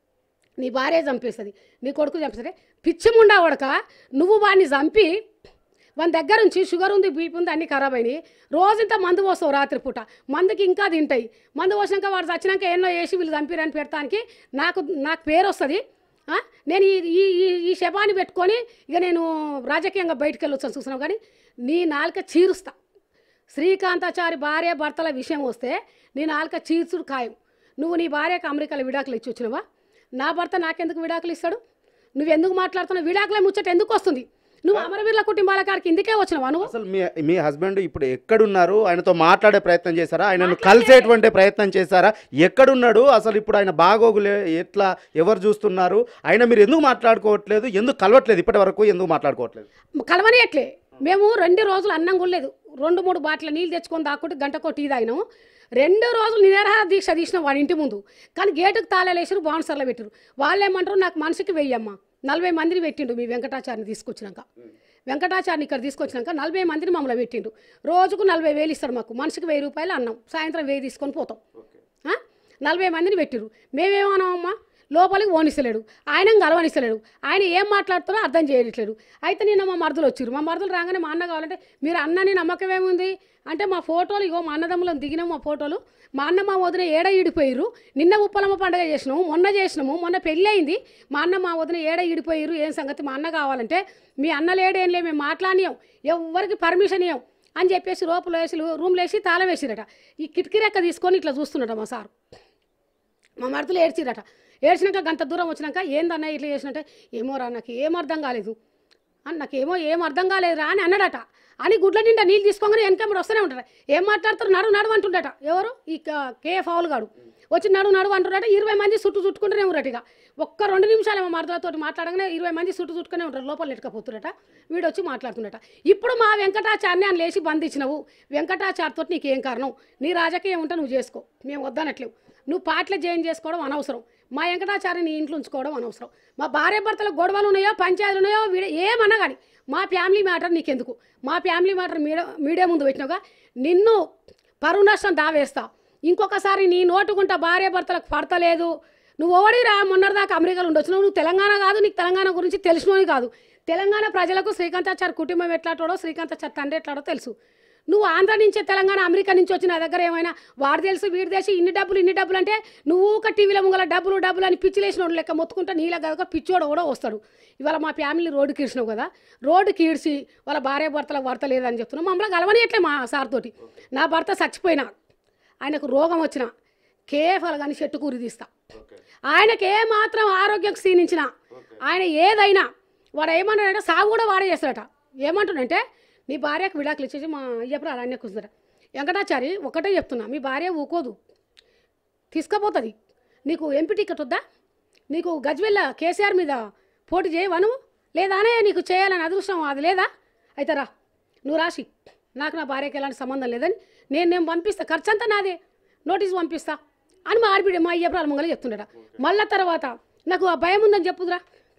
నీ భార్య చంపేస్తుంది నీ కొడుకు చంపేస్తుంది పిచ్చి ముండా ఉడక నువ్వు వాడిని చంపి వాని దగ్గర నుంచి షుగర్ ఉంది బీపీ ఉంది అన్నీ ఖరాబ్ అయినాయి రోజు ఇంత మందు పోస్తావు రాత్రిపూట మందుకి ఇంకా తింటాయి మందు పోసినాక వాడు చచ్చినాక ఎన్నో వేసి వీళ్ళు చంపిరని పెడతానికి నాకు నాకు పేరు వస్తుంది ఆ? నేను ఈ ఈ ఈ- ఈ శవాన్ని పెట్టుకొని ఇక నేను రాజకీయంగా బయటికి వెళ్ళొచ్చాను చూసినావు కానీ నీ నాలుక చీరుస్తా శ్రీకాంతాచారి భార్య భర్తల విషయం వస్తే నీ నాలుక చీర్చుడు ఖాయం నువ్వు నీ భార్యకు అమెరికాలో విడాకులు ఇచ్చి వచ్చినవా నా భర్త నాకెందుకు విడాకులు ఇస్తాడు నువ్వు ఎందుకు మాట్లాడుతున్నావు విడాకుల ముచ్చట ఎందుకు వస్తుంది నువ్వు అమరవీరుల కుటుంబాల కాడికి ఇందుకే వచ్చినావా నువ్వు అసలు మీ మీ హస్బెండ్ ఇప్పుడు ఎక్కడున్నారు ఆయనతో మాట్లాడే ప్రయత్నం చేశారా ఆయనను కలిసేటువంటి ప్రయత్నం చేశారా ఎక్కడున్నాడు అసలు ఇప్పుడు ఆయన బాగోగులే ఎట్లా ఎవరు చూస్తున్నారు ఆయన మీరు ఎందుకు మాట్లాడుకోవట్లేదు ఎందుకు కలవట్లేదు ఇప్పటి వరకు ఎందుకు మాట్లాడుకోవట్లేదు కలవనియట్లే మేము రెండు రోజులు అన్నం కొనలేదు రెండు మూడు బాటిల నీళ్ళు తెచ్చుకొని దాక్కుంటే గంటకో టీ తాగినాము రెండు రోజులు నిరాహార దీక్ష తీసిన వాడి ఇంటి ముందు కానీ గేటుకు తాళాలేసారు బాన్సర్లో పెట్టారు వాళ్ళు ఏమంటారు నాకు మనిషికి వెయ్యమ్మ నలభై మందిని పెట్టిండు మీ వెంకటాచారిని తీసుకొచ్చినాక వెంకటాచారిని ఇక్కడ తీసుకొచ్చినాక నలభై మందిని మమ్మల్ని పెట్టిండు రోజుకు నలభై వేలు ఇస్తారు మాకు మనిషికి వెయ్యి రూపాయలు అన్నం సాయంత్రం వెయ్యి తీసుకొని పోతాం ఆ? నలభై మందిని పెట్టిరు మేమేమన్నామమ్మా లోపలికి ఓనిస్తలేడు ఆయన గలవనిస్తలేడు ఆయన ఏం మాట్లాడుతారో అర్థం చేయట్లేదు అయితే నిన్న మా మరదలు వచ్చారు మా మరదలు రాగానే మా అన్న కావాలంటే మీరు అన్నని నమ్మకం ఏముంది అంటే మా ఫోటోలు ఇగో మా అన్నదమ్ములను దిగినాం మా ఫోటోలు మా అన్న మా వదిన ఏడ ఈడిపోయిర్రు నిన్న ఉప్పలమ్మ పండుగ చేసినాము మొన్న చేసినాము మొన్న పెళ్ళి అయింది మా అన్న మా వదిన ఏడ ఈడిపోయిర్రు ఏం సంగతి మా అన్న కావాలంటే మీ అన్న లేడేం లే మేము మాట్లాడినాం ఎవరికి పర్మిషన్ ఇవ్వం అని చెప్పేసి లోపల వేసి రూమ్లో వేసి తాళం వేసిరట ఈ కిటికీ రెక్క తీసుకొని ఇట్లా చూస్తున్నట మా సారు మా మరదలు ఏడ్చిరట ఏడ్చినాక గంట దూరం వచ్చినాక ఏందన్న ఇట్లా చేసినట్టే ఏమో రా నాకు ఏం అర్థం కాలేదు అని నాకేమో ఏం అర్థం కాలేదురా అని అన్నాడట అని గుడ్ల నిండా నీళ్ళు తీసుకోగానే వెనకమ్మడి వస్తూనే ఉంటాడు ఏం మాట్లాడతారు నడు నడు అంటుండట ఎవరు ఈ క- కే ఫౌల్ గాడు వచ్చి నడు నడు అంటున్నాడు ఇరవై మంది చుట్టూ చుట్టుకుంటూనే ఉంటారు ఇక ఒక్క రెండు నిమిషాలు మా మరదలతో మాట్లాడగానే ఇరవై మంది చుట్టూ చుట్టుకునే ఉంటారు లోపల నెట్టుకపోతున్నట వీడు వచ్చి మాట్లాడుతున్నట ఇప్పుడు మా వెంకటాచార్ని అని లేచి బంధించినవు వెంకటాచార్తో నీకేం కారణం నీ రాజకీయం ఉంటే నువ్వు చేసుకో మేము వద్దనట్లేవు నువ్వు పాటలు జాయిన్ చేసుకోవడం అనవసరం మా వెంకటాచార్య నీ ఇంట్లో ఉంచుకోవడం అనవసరం మా భార్య భర్తల గొడవలు ఉన్నాయో పంచాయతీలు ఉన్నాయో వీడ ఏమన్నా కానీ మా ఫ్యామిలీ మ్యాటర్ నీకెందుకు మా ఫ్యామిలీ మ్యాటర్ మీడియా మీడియా ముందు పెట్టినావుగా నిన్ను పరువు నష్టం దావేస్తా ఇంకొకసారి నీ నోటుకుంటా భార్య భర్తలకు పడతలేదు నువ్వు ఓడిరా మొన్నటిదాకా అమెరికాలో ఉండొచ్చు నువ్వు తెలంగాణ కాదు నీకు తెలంగాణ గురించి తెలిసినోని కాదు తెలంగాణ ప్రజలకు శ్రీకాంతాచారి కుటుంబం ఎట్లాటోడో శ్రీకాంతాచారి తండ్రి ఎట్లాడో తెలుసు నువ్వు ఆంధ్ర నుంచే తెలంగాణ అమెరికా నుంచి వచ్చి నా దగ్గర ఏమైనా వాడు తెలుసు వీడు తెలుసు ఇన్ని డబ్బులు ఇన్ని డబ్బులు అంటే నువ్వు ఒక టీవీలో ముంగల డబ్బులు డబ్బులు అని పిచ్చిలేసిన లెక్క మొత్తుకుంటా నీళ్ళ కదా పిచ్చోడు కూడా వస్తాడు ఇవాళ మా ఫ్యామిలీ రోడ్డు కీడ్చినావు కదా రోడ్డు కీడ్చి వాళ్ళ భార్య భర్తలకు భర్త లేదని చెప్తున్నావు మమ్మల్ని కలవనియట్లే మా సార్ తోటి నా భర్త చచ్చిపోయినా ఆయనకు రోగం వచ్చిన కేఫలు కానీ చెట్టు కూరి తీస్తా ఆయనకి ఏ మాత్రం ఆరోగ్యం క్షీణించినా ఆయన ఏదైనా వాడు ఏమన్నాడంటే సాగు కూడా వాడే చేస్తాడట ఏమంటున్నాడంటే నీ భార్యకు విడాకులు ఇచ్చేసి మా అయ్యప్పుడు అలానే కూర్చుందట వెంకటాచారి ఒకటే చెప్తున్నా మీ భార్య ఊకోదు తీసుకుపోతుంది నీకు ఎంపీ టికెట్ వద్దా నీకు గజ్వెల్ల కేసీఆర్ మీద పోటీ చేయవా నువ్వు లేదానే నీకు చేయాలని అదృష్టం అది లేదా అయితే రా నువ్వు రాసి నాకు నా భార్యకి ఎలాంటి సంబంధం లేదని నేను నేను పంపిస్తా ఖర్చు అంతా నాదే నోటీస్ పంపిస్తా అని మా ఆడబిడ్డ మా అయ్యప్పుడు మంగళ చెప్తుండట మళ్ళా తర్వాత నాకు ఆ భయం ఉందని చెప్పుదురా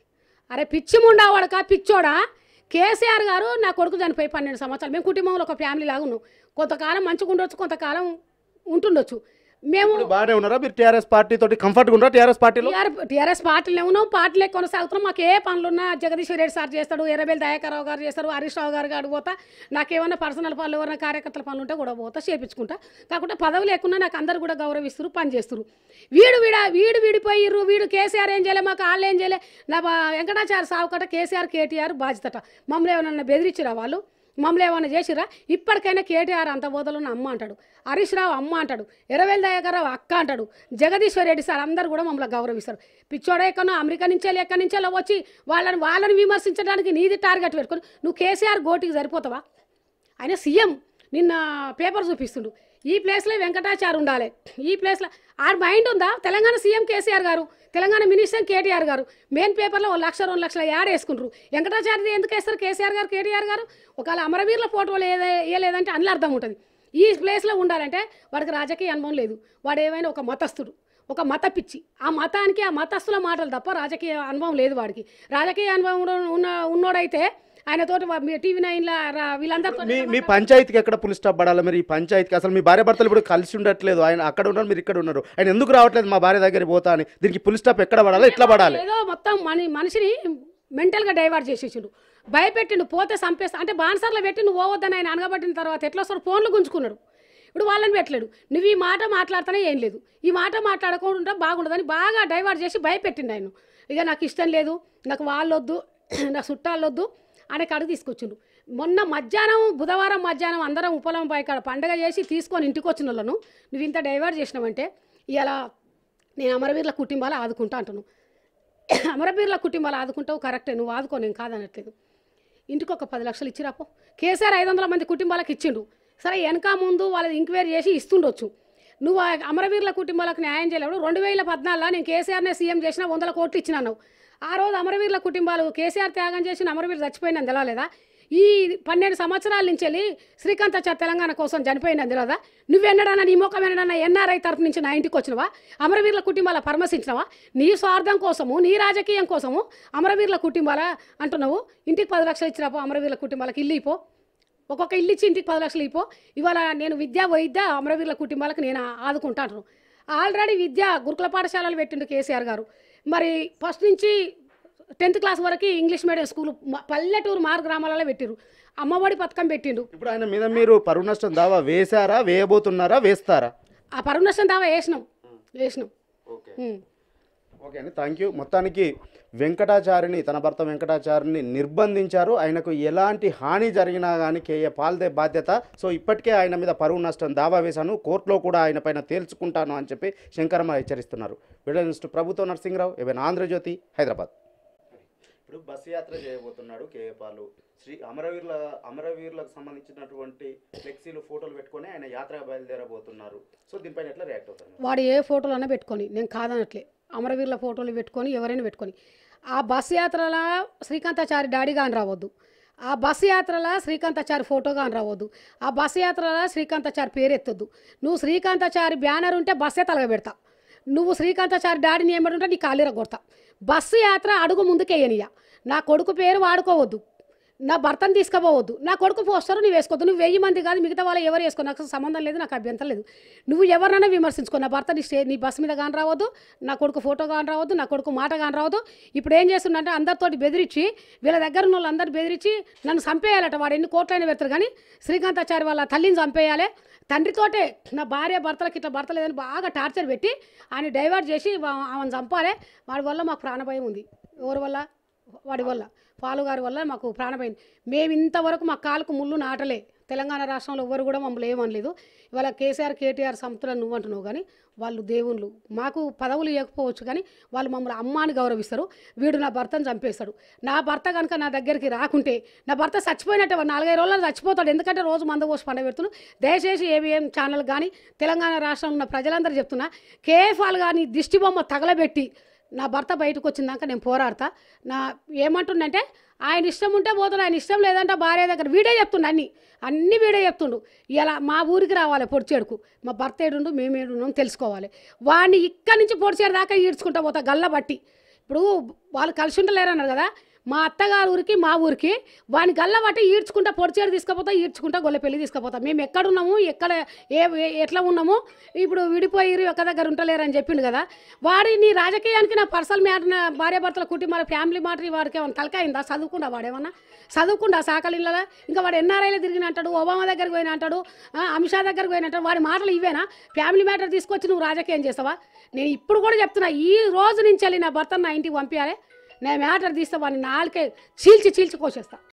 అరే పిచ్చి ముండా వాడక పిచ్చోడా కేసీఆర్ గారు నా కొడుకు చనిపోయి పన్నెండు సంవత్సరాలు మేము కుటుంబంలో ఒక ఫ్యామిలీ లాగా ఉన్నాం కొంతకాలం మంచిగా ఉండొచ్చు కొంతకాలం ఉంటుండొచ్చు మేము ఇప్పుడు బాగానే ఉన్నారా మీరు టీఆర్ఎస్ పార్టీ తోటి కంఫర్ట్గా ఉన్నారా టీఆర్ఎస్ పార్టీలో టీఆర్ టీఆర్ఎస్ పార్టీలో ఉన్నాం పార్టీలే కొనసాగుతున్నాం మాకు ఏ పనులున్నా జగదీశ్వర్ రెడ్డి సార్ చేస్తాడు ఎర్రబెల్లి దయాకరావు గారు చేస్తారు హరీష్ రావు గారు గారు పోతా నాకేమన్నా పర్సనల్ పనులు ఎవరైనా కార్యకర్తల పనులు ఉంటే కూడా పోతా చేపించుకుంటా కాకుంటే పదవి లేకున్నా నాకు అందరు కూడా గౌరవిస్తారు పని చేస్తారు వీడు వీడ వీడు వీడిపోయిర్రు వీడు కేసీఆర్ ఏం చేయలే మాకు వాళ్ళు ఏం చేయలే నా బా- వెంకటాచార్య సావుకట కేసీఆర్ కేటీఆర్ బాధ్యతట మమ్మల్ని ఏమైనా బెదిరించిరా వాళ్ళు మమ్మల్ని ఏమైనా చేసిరా ఇప్పటికైనా కేటీఆర్ అంత బోధలున్న అమ్మ అంటాడు హరీష్ రావు అమ్మ అంటాడు ఎర్రవేల్ దయాకరావు అక్క అంటాడు జగదీశ్వర్ రెడ్డి సార్ అందరు కూడా మమ్మల్ని గౌరవిస్తారు పిచ్చోడే ఎక్కడో అమెరికా నుంచే ఎక్కడి నుంచో వచ్చి వాళ్ళని వాళ్ళని విమర్శించడానికి నీది టార్గెట్ పెట్టుకొని నువ్వు కేసీఆర్ గోటికి సరిపోతావా ఆయన సీఎం నిన్న పేపర్ చూపిస్తుండు ఈ ప్లేస్లో వెంకటాచారి ఉండాలి ఈ ప్లేస్లో ఆ మైండ్ ఉందా తెలంగాణ సీఎం కేసీఆర్ గారు తెలంగాణ మినిస్టర్ కేటీఆర్ గారు మెయిన్ పేపర్లో ఓ లక్ష రెండు లక్షల యాడ్ వేసుకుంటారు వెంకటాచారి ఎందుకు వేస్తారు కేసీఆర్ గారు కేటీఆర్ గారు ఒకవేళ అమరవీరుల ఫోటోలు ఏదే వేయలేదంటే అందులో అర్థం ఉంటుంది ఈ ప్లేస్లో ఉండాలంటే వాడికి రాజకీయ అనుభవం లేదు వాడు ఏమైనా ఒక మతస్థుడు ఒక మత పిచ్చి ఆ మతానికి ఆ మతస్థుల మాటలు తప్ప రాజకీయ అనుభవం లేదు వాడికి రాజకీయ అనుభవం ఉన్న- ఉన్న ఉన్నోడైతే ఆయనతోటి వా- మీ టీవీ నైన్ల వీళ్ళందరితో మీ మీ పంచాయతీకి ఎక్కడ పులి స్టాప్ పడాలి మరి ఈ పంచాయతీకి అసలు మీ భార్య భర్తలు ఇప్పుడు కలిసి ఉండట్లేదు ఆయన అక్కడ ఉన్నారు మీరు ఇక్కడ ఉన్నారు ఆయన ఎందుకు రావట్లేదు మా భార్య దగ్గర పోతా అని దీనికి పులి స్టాప్ ఎక్కడ పడాలి ఎట్లా పడాలి ఏదో మొత్తం మని మనిషిని మెంటల్గా డైవర్ట్ చేసేసిండు భయపెట్టిండు పోతే చంపేస్తా అంటే బాన్సర్లో పెట్టి నువ్వు పోవద్దని ఆయన అనగబట్టిన తర్వాత ఎట్లా వస్తారు ఫోన్లు గుంజుకున్నాడు ఇప్పుడు వాళ్ళని పెట్టలేడు నువ్వు ఈ మాట మాట్లాడితేనే ఏం లేదు ఈ మాట మాట్లాడకుండా బాగుండదని బాగా డైవర్ట్ చేసి భయపెట్టిండు ఆయన ఇక నాకు ఇష్టం లేదు నాకు వాళ్ళొద్దు నా చుట్టాలొద్దు అనే కాడికి తీసుకొచ్చిండు మొన్న మధ్యాహ్నం బుధవారం మధ్యాహ్నం అందరం ఉపలం పైకాడ పండగ చేసి తీసుకొని ఇంటికి వచ్చిన వాళ్ళను నువ్వు ఇంత డైవర్ట్ చేసినావంటే ఇలా నేను అమరవీరుల కుటుంబాలు ఆదుకుంటా అంటున్నాను అమరవీరుల కుటుంబాలు ఆదుకుంటావు కరెక్టే నువ్వు ఆదుకో నేను కాదనట్లేదు ఇంటికి ఒక పది లక్షలు ఇచ్చిరాపో కేసీఆర్ ఐదు వందల మంది కుటుంబాలకు ఇచ్చిండు సరే వెనక ముందు వాళ్ళది ఎంక్వైరీ చేసి ఇస్తుండొచ్చు నువ్వు ఆ అమరవీరుల కుటుంబాలకు న్యాయం చేయలేవు రెండు వేల పద్నాలుగులో నేను కేసీఆర్నే సీఎం చేసిన వందల కోట్లు ఇచ్చినాను ఆ రోజు అమరవీరుల కుటుంబాలు కేసీఆర్ త్యాగం చేసిన అమరవీరు చచ్చిపోయిన తెలలేదా ఈ పన్నెండు సంవత్సరాల నుంచి వెళ్ళి శ్రీకాంతాచారి తెలంగాణ కోసం చనిపోయిన తెలదా నువ్వెన్నడన్నా నీ ముఖం ఎన్నడన్నా ఎన్ఆర్ఐ తరపు నుంచి నా ఇంటికి వచ్చినవా అమరవీరుల కుటుంబాల పరామర్శించినవా నీ స్వార్థం కోసము నీ రాజకీయం కోసము అమరవీరుల కుటుంబాల అంటున్నావు ఇంటికి పది లక్షలు ఇచ్చిరాపో అమరవీరుల కుటుంబాలకు ఇల్లు ఇపో ఒక్కొక్క ఇల్లు ఇచ్చి ఇంటికి పది లక్షలు ఇపో ఇవాళ నేను విద్యా వైద్య అమరవీరుల కుటుంబాలకు నేను ఆదుకుంటాను ఆల్రెడీ విద్య గురుకుల పాఠశాలలు పెట్టిండు కేసీఆర్ గారు మరి ఫస్ట్ నుంచి టెన్త్ క్లాస్ వరకు ఇంగ్లీష్ మీడియం స్కూల్ మ- పల్లెటూరు మారు గ్రామాలలో పెట్టిరు అమ్మఒడి పథకం పెట్టిండు ఇప్పుడు ఆయన మీద మీరు పరువు నష్టం దావా వేశారా వేయబోతున్నారా వేస్తారా ఆ పరువు నష్టం దావా వేసినాం వేసినాం ఓకే ఉమ్. ఓకే అండి థ్యాంక్ యూ మొత్తానికి వెంకటాచారిని తన భర్త వెంకటాచారిని నిర్బంధించారు ఆయనకు ఎలాంటి హాని జరిగినా కానీ కేఏ పాల్దే బాధ్యత సో ఇప్పటికే ఆయన మీద పరువు నష్టం దావా వేశాను కోర్టులో కూడా ఆయన పైన తేల్చుకుంటాను అని చెప్పి శంకరమ్మ హెచ్చరిస్తున్నారు విడలిస్ట్ ప్రభుత్వ నరసింహరావు ఏవైనా ఆంధ్రజ్యోతి హైదరాబాద్ ఇప్పుడు బస్సు యాత్ర చేయబోతున్నాడు కేఏ పాలు శ్రీ అమరవీరుల అమరవీరులకు సంబంధించినటువంటి ఫ్లెక్సీలు ఫోటోలు పెట్టుకొని ఆయన యాత్ర బయలుదేరబోతున్నారు సో దీనిపైన ఎట్లా రియాక్ట్ అవుతారు వాడు ఏ ఫోటోలన్నా పెట్టుకొని నేను కాదనట్లే అమరవీరుల ఫోటోలు పెట్టుకొని ఎవరైనా పెట్టుకొని ఆ బస్ యాత్రల శ్రీకాంతాచారి డాడీగా అని రావద్దు ఆ బస్ యాత్రల శ్రీకాంతాచారి ఫోటోగా అని రావద్దు ఆ బస్ యాత్రల శ్రీకాంతాచారి పేరు ఎత్తొద్దు నువ్వు శ్రీకాంతాచారి బ్యానర్ ఉంటే బస్సే తలగబెడతా నువ్వు శ్రీకాంతాచారి డాడీని ఏమంటుంటే నీ కాళ్ళీర కొడతా బస్సు యాత్ర అడుగు ముందుకేయనియ నా కొడుకు పేరు వాడుకోవద్దు నా భర్తను తీసుకుపోవద్దు నా కొడుకు పోస్టర్ నువ్వు వేసుకోవద్దు నువ్వు వెయ్యి మంది కాదు మిగతా వాళ్ళు ఎవరు వేసుకో నాకు సంబంధం లేదు నాకు అభ్యంతరం లేదు నువ్వు ఎవరినైనా విమర్శించుకో నా భర్త నీ స్టే నీ బస్సు మీద కానీ రావద్దు నా కొడుకు ఫోటో కానీ రావద్దు నా కొడుకు మాట కానీ రావద్దు ఇప్పుడు ఏం చేస్తుండంటే అందరితోటి బెదిరించి వీళ్ళ దగ్గర ఉన్న వాళ్ళందరూ బెదిరించి నన్ను చంపేయాలట వాడు ఎన్ని కోట్లైనా పెడతారు కానీ శ్రీకాంతాచారి వాళ్ళ తల్లిని చంపేయాలి తండ్రితోటే నా భార్య భర్తలకి ఇట్లా భర్త లేదని బాగా టార్చర్ పెట్టి ఆయన డైవర్ట్ చేసి వా- ఆమెను చంపాలి వాడి వల్ల మాకు ప్రాణభయం ఉంది ఎవరి వల్ల వాడి వల్ల పాలుగారి వల్ల మాకు ప్రాణభయం మేము ఇంతవరకు మా కాలుకు ముళ్ళు నాటలే తెలంగాణ రాష్ట్రంలో ఎవరు కూడా మమ్మల్ని ఏమనలేదు ఇవాళ కేసీఆర్ కేటీఆర్ సంస్థలను నువ్వు అంటున్నావు కానీ వాళ్ళు దేవుళ్ళు మాకు పదవులు ఇవ్వకపోవచ్చు కానీ వాళ్ళు మమ్మల్ని అమ్మ అని గౌరవిస్తారు వీడు నా భర్తను చంపేస్తాడు నా భర్త కనుక నా దగ్గరికి రాకుంటే నా భర్త చచ్చిపోయినట్టే వాడు నాలుగైదు రోజుల్లో చచ్చిపోతాడు ఎందుకంటే రోజు మంద పోసి పండ పెడుతున్నాను దయచేసి ఏవిఎం ఛానల్ కానీ తెలంగాణ రాష్ట్రంలో ఉన్న ప్రజలందరూ చెప్తున్నా కేఎఫ్ఆల్ కానీ దిష్టి బొమ్మ తగలబెట్టి నా భర్త బయటకు వచ్చిందాక నేను పోరాడతా నా ఏమంటుండంటే ఆయన ఇష్టం ఉంటే పోతాడు ఆయన ఇష్టం లేదంటే భార్య దగ్గర వీడే చెప్తుండు అన్నీ అన్నీ వీడే చెప్తుండు ఇలా మా ఊరికి రావాలి పొడిచేడుకు మా భర్త ఏడుండు మేము ఏడున్నాం తెలుసుకోవాలి వాడిని ఇక్కడి నుంచి పొడిచేడు దాకా ఈడ్చుకుంటా పోతా గల్ల బట్టి ఇప్పుడు వాళ్ళు కలిసి ఉండలేరన్నారు కదా మా అత్తగారి ఊరికి మా ఊరికి వాని గల్ల బట్టి ఈడ్చుకుంటా పొడిచేడు తీసుకుపోతా ఈడ్చుకుంటా గొల్లపెల్లి తీసుకుపోతా మేము ఎక్కడ ఉన్నాము ఎక్కడ ఏ ఏ- ఎట్లా ఉన్నాము ఇప్పుడు విడిపోయి ఒక దగ్గర ఉంటలేరని చెప్పిండు కదా వాడి నీ రాజకీయానికి నా పర్సనల్ మ్యాటర్ నా భార్యాభర్తల కుటుంబాల ఫ్యామిలీ మ్యాటర్ వాడికి ఏమైనా తలకాయిందా చదువుకుండా వాడేమన్నా చదువుకుండా సాకలిళ్ళ ఇంకా వాడు ఎన్ఆర్ఐలో తిరిగిన అంటాడు ఒబామా దగ్గరికి పోయిన అంటాడు ఆ, అమిత్ షా దగ్గరికి పోయిన అంటాడు వాడి మాటలు ఇవేనా ఫ్యామిలీ మ్యాటర్ తీసుకొచ్చి నువ్వు రాజకీయం చేస్తావా నేను ఇప్పుడు కూడా చెప్తున్నా ఈ రోజు నుంచి వెళ్ళి నా భర్తను నా ఇంటికి పంపించాలి నేను మ్యాటర్ తీస్తే వాడిని నాలుకే చీల్చి చీల్చి కోసేస్తా